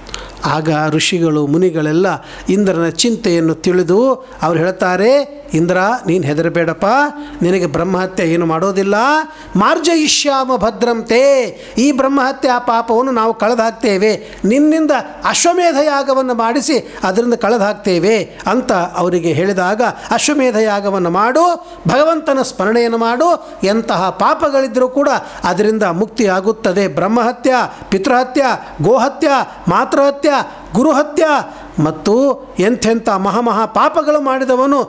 ಆಗ ಋಷಿಗಳು ಮುನಿಗಳೆಲ್ಲ ಇಂದ್ರನ ಚಿಂತೆಯನ್ನು ತಿಳಿದು ಅವ್ರು ಹೇಳ್ತಾರೆ ಇಂದ್ರ ನೀನು ಹೆದರಬೇಡಪ್ಪ ನಿನಗೆ ಬ್ರಹ್ಮಹತ್ಯೆ ಏನು ಮಾಡೋದಿಲ್ಲ ಮಾರ್ಜಯಿಷ್ಯಾಮ ಭದ್ರಂತೆ ಈ ಬ್ರಹ್ಮಹತ್ಯೆ ಆ ಪಾಪವನ್ನು ನಾವು ಕಳೆದು ಹಾಕ್ತೇವೆ ನಿನ್ನಿಂದ ಅಶ್ವಮೇಧ ಯಾಗವನ್ನು ಮಾಡಿಸಿ ಅದರಿಂದ ಕಳೆದು ಹಾಕ್ತೇವೆ ಅಂತ ಅವರಿಗೆ ಹೇಳಿದಾಗ ಅಶ್ವಮೇಧ ಯಾಗವನ್ನು ಮಾಡು ಭಗವಂತನ ಸ್ಮರಣೆಯನ್ನು ಮಾಡು ಎಂತಹ ಪಾಪಗಳಿದ್ದರೂ ಕೂಡ ಅದರಿಂದ ಮುಕ್ತಿಯಾಗುತ್ತದೆ ಬ್ರಹ್ಮಹತ್ಯ ಪಿತೃಹತ್ಯ ಗೋಹತ್ಯ ಮಾತೃಹತ್ಯ ಗುರುಹತ್ಯ ಮತ್ತು ಎಂಥೆಂಥ ಮಹಾಮಹಾ ಪಾಪಗಳು ಮಾಡಿದವನು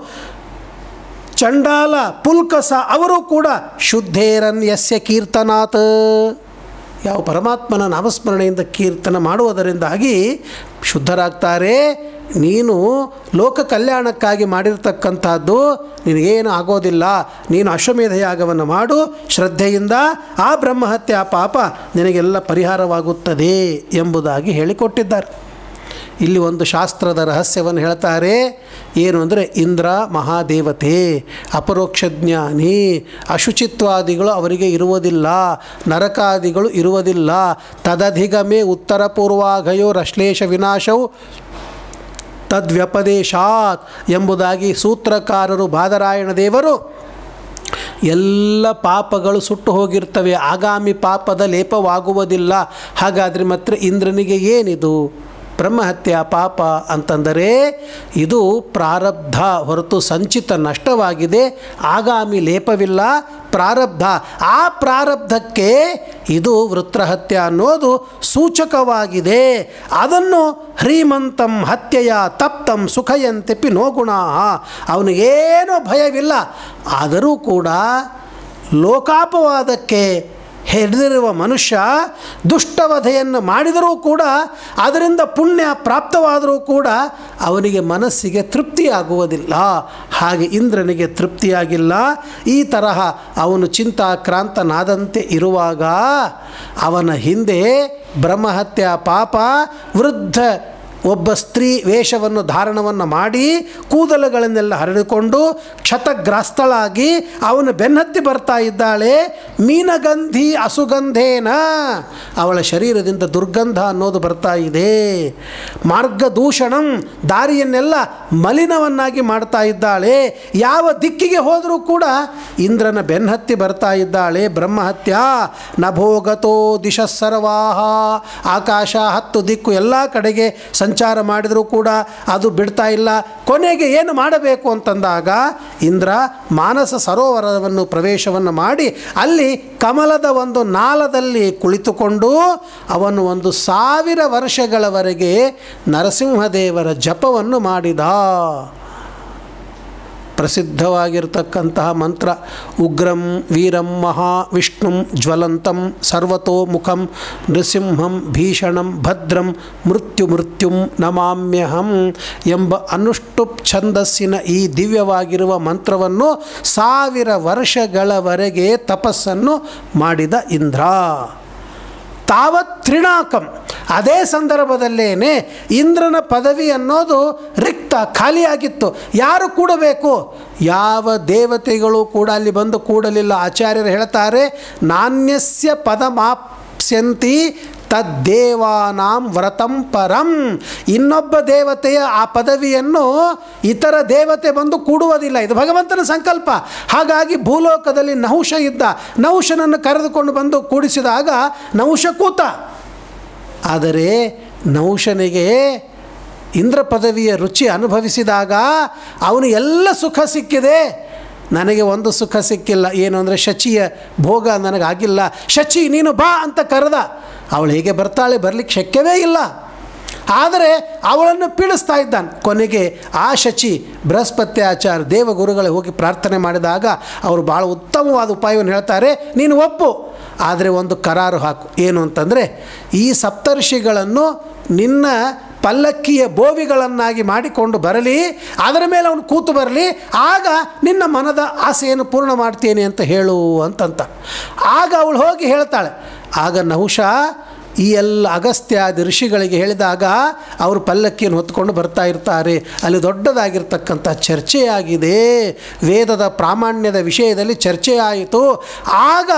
ಚಂಡಾಲ ಪುಲ್ಕಸ ಅವರು ಕೂಡ ಶುದ್ಧೇರನ್ ಯಸ್ಯ ಕೀರ್ತನಾತ್ ಯಾವ ಪರಮಾತ್ಮನ ನಾಮಸ್ಮರಣೆಯಿಂದ ಕೀರ್ತನ ಮಾಡುವುದರಿಂದಾಗಿ ಶುದ್ಧರಾಗ್ತಾರೆ ನೀನು ಲೋಕ ಕಲ್ಯಾಣಕ್ಕಾಗಿ ಮಾಡಿರ್ತಕ್ಕಂಥದ್ದು ನಿನಗೇನು ಆಗೋದಿಲ್ಲ ನೀನು ಅಶ್ವಮೇಧ ಯಾಗವನ್ನು ಮಾಡು ಶ್ರದ್ಧೆಯಿಂದ ಆ ಬ್ರಹ್ಮಹತ್ಯೆ ಆ ಪಾಪ ನಿನಗೆಲ್ಲ ಪರಿಹಾರವಾಗುತ್ತದೆ ಎಂಬುದಾಗಿ ಹೇಳಿಕೊಟ್ಟಿದ್ದಾರೆ ಇಲ್ಲಿ ಒಂದು ಶಾಸ್ತ್ರದ ರಹಸ್ಯವನ್ನು ಹೇಳ್ತಾರೆ ಏನು ಅಂದರೆ ಇಂದ್ರ ಮಹಾದೇವತೆ ಅಪರೋಕ್ಷ ಜ್ಞಾನಿ ಅಶುಚಿತ್ವಾದಿಗಳು ಅವರಿಗೆ ಇರುವುದಿಲ್ಲ ನರಕಾದಿಗಳು ಇರುವುದಿಲ್ಲ ತದಧಿಗಮೆ ಉತ್ತರ ಪೂರ್ವಾಘಯೋ ರಶ್ಲೇಷ ವಿನಾಶವು ತದ್ವ್ಯಪದೇಶಾತ್ ಎಂಬುದಾಗಿ ಸೂತ್ರಕಾರರು ಬಾದರಾಯಣ ದೇವರು ಎಲ್ಲ ಪಾಪಗಳು ಸುಟ್ಟು ಹೋಗಿರ್ತವೆ ಆಗಾಮಿ ಪಾಪದ ಲೇಪವಾಗುವುದಿಲ್ಲ ಹಾಗಾದರೆ ಮಾತ್ರ ಇಂದ್ರನಿಗೆ ಏನಿದು ಬ್ರಹ್ಮಹತ್ಯ ಪಾಪ ಅಂತಂದರೆ ಇದು ಪ್ರಾರಬ್ಧ ಹೊರತು ಸಂಚಿತ ನಷ್ಟವಾಗಿದೆ ಆಗಾಮಿ ಲೇಪವಿಲ್ಲ ಪ್ರಾರಬ್ಧ ಆ ಪ್ರಾರಬ್ಧಕ್ಕೆ ಇದು ವೃತ್ರಹತ್ಯ ಅನ್ನೋದು ಸೂಚಕವಾಗಿದೆ ಅದನ್ನು ಹ್ರೀಮಂತಂ ಹತ್ಯೆಯ ತಪ್ತಂ ಸುಖಯಂತೆಪಿ ನೋಗುಣ ಅವನಿಗೇನೋ ಭಯವಿಲ್ಲ ಆದರೂ ಕೂಡ ಲೋಕಾಪವಾದಕ್ಕೆ ಹಿಡಿದಿರುವ ಮನುಷ್ಯ ದುಷ್ಟವಧೆಯನ್ನು ಮಾಡಿದರೂ ಕೂಡ ಅದರಿಂದ ಪುಣ್ಯ ಪ್ರಾಪ್ತವಾದರೂ ಕೂಡ ಅವನಿಗೆ ಮನಸ್ಸಿಗೆ ತೃಪ್ತಿಯಾಗುವುದಿಲ್ಲ ಹಾಗೆ ಇಂದ್ರನಿಗೆ ತೃಪ್ತಿಯಾಗಿಲ್ಲ ಈ ತರಹ ಅವನು ಚಿಂತಾಕ್ರಾಂತನಾದಂತೆ ಇರುವಾಗ ಅವನ ಹಿಂದೆ ಬ್ರಹ್ಮಹತ್ಯ ಪಾಪ ವೃದ್ಧ ಒಬ್ಬ ಸ್ತ್ರೀ ವೇಷವನ್ನು ಧಾರಣವನ್ನು ಮಾಡಿ ಕೂದಲುಗಳನ್ನೆಲ್ಲ ಹರಡಿಕೊಂಡು ಕ್ಷತಗ್ರಸ್ತಳಾಗಿ ಅವನು ಬೆನ್ನತ್ತಿ ಬರ್ತಾ ಇದ್ದಾಳೆ ಮೀನಗಂಧಿ ಅಸುಗಂಧೇನ ಅವಳ ಶರೀರದಿಂದ ದುರ್ಗಂಧ ಅನ್ನೋದು ಬರ್ತಾ ಇದೆ ಮಾರ್ಗದೂಷಣಂ ದಾರಿಯನ್ನೆಲ್ಲ ಮಲಿನವನ್ನಾಗಿ ಮಾಡ್ತಾ ಇದ್ದಾಳೆ ಯಾವ ದಿಕ್ಕಿಗೆ ಹೋದರೂ ಕೂಡ ಇಂದ್ರನ ಬೆನ್ನತ್ತಿ ಬರ್ತಾ ಇದ್ದಾಳೆ ಬ್ರಹ್ಮಹತ್ಯ ನಭೋಗತೋ ದಿಶ ಸರ್ವಾಹ ಆಕಾಶ ಹತ್ತು ದಿಕ್ಕು ಎಲ್ಲ ಕಡೆಗೆ ಸಂಚಾರ ಮಾಡಿದರೂ ಕೂಡ ಅದು ಬಿಡ್ತಾ ಇಲ್ಲ ಕೊನೆಗೆ ಏನು ಮಾಡಬೇಕು ಅಂತಂದಾಗ ಇಂದ್ರ ಮಾನಸ ಸರೋವರವನ್ನು ಪ್ರವೇಶವನ್ನು ಮಾಡಿ ಅಲ್ಲಿ ಕಮಲದ ಒಂದು ನಾಲದಲ್ಲಿ ಕುಳಿತುಕೊಂಡು ಅವನು ಒಂದು ಸಾವಿರ ವರ್ಷಗಳವರೆಗೆ ನರಸಿಂಹದೇವರ ಜಪವನ್ನು ಮಾಡಿದ ಪ್ರಸಿದ್ಧವಾಗಿರ್ತಕ್ಕಂತಹ ಮಂತ್ರ ಉಗ್ರಂ ವೀರಂ ಮಹಾವಿಷ್ಣುಂ ಜ್ವಲಂತಂ ಸರ್ವತೋಮುಖಂ ನೃಸಿಂಹಂ ಭೀಷಣಂ ಭದ್ರಂ ಮೃತ್ಯು ಮೃತ್ಯುಂ ನಮಾಮ್ಯಹಂ ಎಂಬ ಅನುಷ್ಟುಪ್ ಛಂದಸ್ಸಿನ ಈ ದಿವ್ಯವಾಗಿರುವ ಮಂತ್ರವನ್ನು ಸಾವಿರ ವರ್ಷಗಳವರೆಗೆ ತಪಸ್ಸನ್ನು ಮಾಡಿದ ಇಂದ್ರ ತಾವತ್ ತ್ರಿಣಾಕಂ ಅದೇ ಸಂದರ್ಭದಲ್ಲೇನೆ ಇಂದ್ರನ ಪದವಿ ಅನ್ನೋದು ರಿಕ್ತ ಖಾಲಿಯಾಗಿತ್ತು ಯಾರು ಕೂಡಬೇಕು ಯಾವ ದೇವತೆಗಳು ಕೂಡ ಅಲ್ಲಿ ಬಂದು ಕೂಡಲಿಲ್ಲ ಆಚಾರ್ಯರು ಹೇಳ್ತಾರೆ ನಾಣ್ಯಸ್ಯ ಪದಮಾಪ್ಸ್ಯಂತಿ ತದ್ದೇವಾನಾಂ ವ್ರತಂ ಪರಂ ಇನ್ನೊಬ್ಬ ದೇವತೆಯ ಆ ಪದವಿಯನ್ನು ಇತರ ದೇವತೆ ಬಂದು ಕೂಡುವುದಿಲ್ಲ ಇದು ಭಗವಂತನ ಸಂಕಲ್ಪ ಹಾಗಾಗಿ ಭೂಲೋಕದಲ್ಲಿ ನಹುಷ ಇದ್ದ ನಹುಷನನ್ನು ಕರೆದುಕೊಂಡು ಬಂದು ಕೂಡಿಸಿದಾಗ ನಹುಷ ಕೂತ ಆದರೆ ನಹುಷನಿಗೆ ಇಂದ್ರ ಪದವಿಯ ರುಚಿ ಅನುಭವಿಸಿದಾಗ ಅವನು ಎಲ್ಲ ಸುಖ ಸಿಕ್ಕಿದೆ ನನಗೆ ಒಂದು ಸುಖ ಸಿಕ್ಕಿಲ್ಲ ಏನು ಅಂದರೆ ಶಚಿಯ ಭೋಗ ನನಗಾಗಿಲ್ಲ ಶಚಿ ನೀನು ಬಾ ಅಂತ ಕರೆದ ಅವಳು ಹೇಗೆ ಬರ್ತಾಳೆ ಬರಲಿಕ್ಕೆ ಶಕ್ಯವೇ ಇಲ್ಲ ಆದರೆ ಅವಳನ್ನು ಪೀಡಿಸ್ತಾ ಇದ್ದಾನೆ ಕೊನೆಗೆ ಆ ಶಚಿ ಬೃಹಸ್ಪತಿ ಆಚಾರ್ಯ ದೇವಗುರುಗಳೇ ಹೋಗಿ ಪ್ರಾರ್ಥನೆ ಮಾಡಿದಾಗ ಅವರು ಭಾಳ ಉತ್ತಮವಾದ ಉಪಾಯವನ್ನು ಹೇಳ್ತಾರೆ ನೀನು ಒಪ್ಪು ಆದರೆ ಒಂದು ಕರಾರು ಹಾಕು ಏನು ಅಂತಂದರೆ ಈ ಸಪ್ತರ್ಷಿಗಳನ್ನು ನಿನ್ನ ಪಲ್ಲಕ್ಕಿಯ ಬೋವಿಗಳನ್ನಾಗಿ ಮಾಡಿಕೊಂಡು ಬರಲಿ ಅದರ ಮೇಲೆ ಅವನು ಕೂತು ಬರಲಿ ಆಗ ನಿನ್ನ ಮನದ ಆಸೆಯನ್ನು ಪೂರ್ಣ ಮಾಡ್ತೇನೆ ಅಂತ ಹೇಳು ಅಂತಂತ ಆಗ ಅವಳು ಹೋಗಿ ಹೇಳ್ತಾಳೆ ಆಗ ನಹುಷ ಈ ಎಲ್ಲ ಅಗಸ್ತ್ಯಾದಿ ಋಷಿಗಳಿಗೆ ಹೇಳಿದಾಗ ಅವರು ಪಲ್ಲಕ್ಕಿಯನ್ನು ಹೊತ್ಕೊಂಡು ಬರ್ತಾ ಇರ್ತಾರೆ ಅಲ್ಲಿ ದೊಡ್ಡದಾಗಿರ್ತಕ್ಕಂಥ ಚರ್ಚೆಯಾಗಿದೆ ವೇದದ ಪ್ರಾಮಾಣ್ಯದ ವಿಷಯದಲ್ಲಿ ಚರ್ಚೆಯಾಯಿತು ಆಗ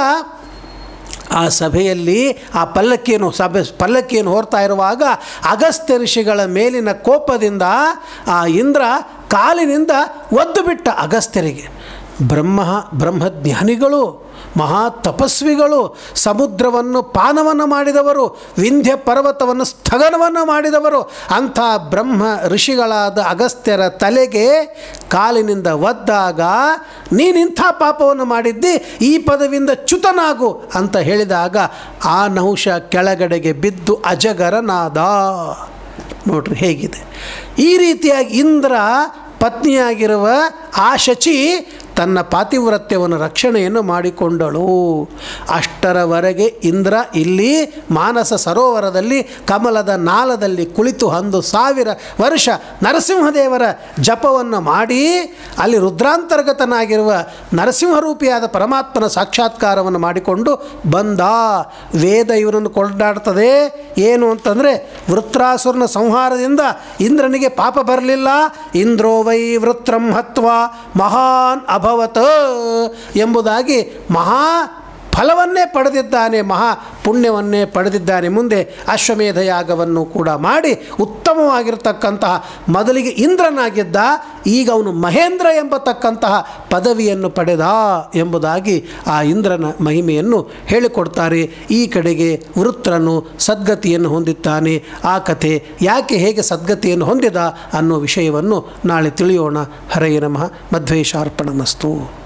ಆ ಸಭೆಯಲ್ಲಿ ಆ ಪಲ್ಲಕ್ಕಿಯನ್ನು ಸಭೆ ಪಲ್ಲಕ್ಕಿಯನ್ನು ಹೊರ್ತಾ ಇರುವಾಗ ಅಗಸ್ತ್ಯ ಋಷಿಗಳ ಮೇಲಿನ ಕೋಪದಿಂದ ಆ ಇಂದ್ರ ಕಾಲಿನಿಂದ ಒದ್ದು ಬಿಟ್ಟ ಅಗಸ್ತ್ಯರಿಗೆ ಬ್ರಹ್ಮ ಬ್ರಹ್ಮಜ್ಞಾನಿಗಳು ಮಹಾ ತಪಸ್ವಿಗಳು ಸಮುದ್ರವನ್ನು ಪಾನವನ್ನು ಮಾಡಿದವರು ವಿಂಧ್ಯ ಪರ್ವತವನ್ನು ಸ್ಥಗನವನ್ನು ಮಾಡಿದವರು ಅಂಥ ಬ್ರಹ್ಮ ಋಷಿಗಳಾದ ಅಗಸ್ತ್ಯರ ತಲೆಗೆ ಕಾಲಿನಿಂದ ಒದ್ದಾಗ ನೀನಿಂಥ ಪಾಪವನ್ನು ಮಾಡಿದ್ದಿ ಈ ಪದವಿಯಿಂದ ಚ್ಯುತನಾಗು ಅಂತ ಹೇಳಿದಾಗ ಆ ನಹುಷ ಕೆಳಗಡೆಗೆ ಬಿದ್ದು ಅಜಗರನಾದ ನೋಡ್ರಿ ಹೇಗಿದೆ ಈ ರೀತಿಯಾಗಿ ಇಂದ್ರ ಪತ್ನಿಯಾಗಿರುವ ಆ ಶಚಿ ತನ್ನ ಪಾತಿವ್ರತ್ಯವನ್ನು ರಕ್ಷಣೆಯನ್ನು ಮಾಡಿಕೊಂಡಳು ಅಷ್ಟರವರೆಗೆ ಇಂದ್ರ ಇಲ್ಲಿ ಮಾನಸ ಸರೋವರದಲ್ಲಿ ಕಮಲದ ನಾಲದಲ್ಲಿ ಕುಳಿತು ಒಂದು ಸಾವಿರ ವರ್ಷ ನರಸಿಂಹದೇವರ ಜಪವನ್ನು ಮಾಡಿ ಅಲ್ಲಿ ರುದ್ರಾಂತರ್ಗತನಾಗಿರುವ ನರಸಿಂಹರೂಪಿಯಾದ ಪರಮಾತ್ಮನ ಸಾಕ್ಷಾತ್ಕಾರವನ್ನು ಮಾಡಿಕೊಂಡು ಬಂದ ವೇದ ಇವನನ್ನು ಕೊಂಡಾಡ್ತದೆ ಏನು ಅಂತಂದರೆ ವೃತ್ರಾಸುರನ ಸಂಹಾರದಿಂದ ಇಂದ್ರನಿಗೆ ಪಾಪ ಬರಲಿಲ್ಲ ಇಂದ್ರೋ ವೈ ವೃತ್ರಂ ಹತ್ವ ಮಹಾನ್ ಅಭವತ್ ಎಂಬುದಾಗಿ ಮಹಾ ಫಲವನ್ನೇ ಪಡೆದಿದ್ದಾನೆ ಮಹಾ ಪುಣ್ಯವನ್ನೇ ಪಡೆದಿದ್ದಾನೆ ಮುಂದೆ ಅಶ್ವಮೇಧ ಯಾಗವನ್ನು ಕೂಡ ಮಾಡಿ ಉತ್ತಮವಾಗಿರ್ತಕ್ಕಂತಹ ಮೊದಲಿಗೆ ಇಂದ್ರನಾಗಿದ್ದ ಈಗ ಅವನು ಮಹೇಂದ್ರ ಎಂಬತಕ್ಕಂತಹ ಪದವಿಯನ್ನು ಪಡೆದ ಎಂಬುದಾಗಿ ಆ ಇಂದ್ರನ ಮಹಿಮೆಯನ್ನು ಹೇಳಿಕೊಡ್ತಾರೆ ಈ ಕಡೆಗೆ ವೃತ್ರನು ಸದ್ಗತಿಯನ್ನು ಹೊಂದಿದ್ದಾನೆ ಆ ಕಥೆ ಯಾಕೆ ಹೇಗೆ ಸದ್ಗತಿಯನ್ನು ಹೊಂದಿದ ಅನ್ನೋ ವಿಷಯವನ್ನು ನಾಳೆ ತಿಳಿಯೋಣ ಹರೇ ನಮಃ ಮಧ್ವೇಶಾರ್ಪಣಮಸ್ತು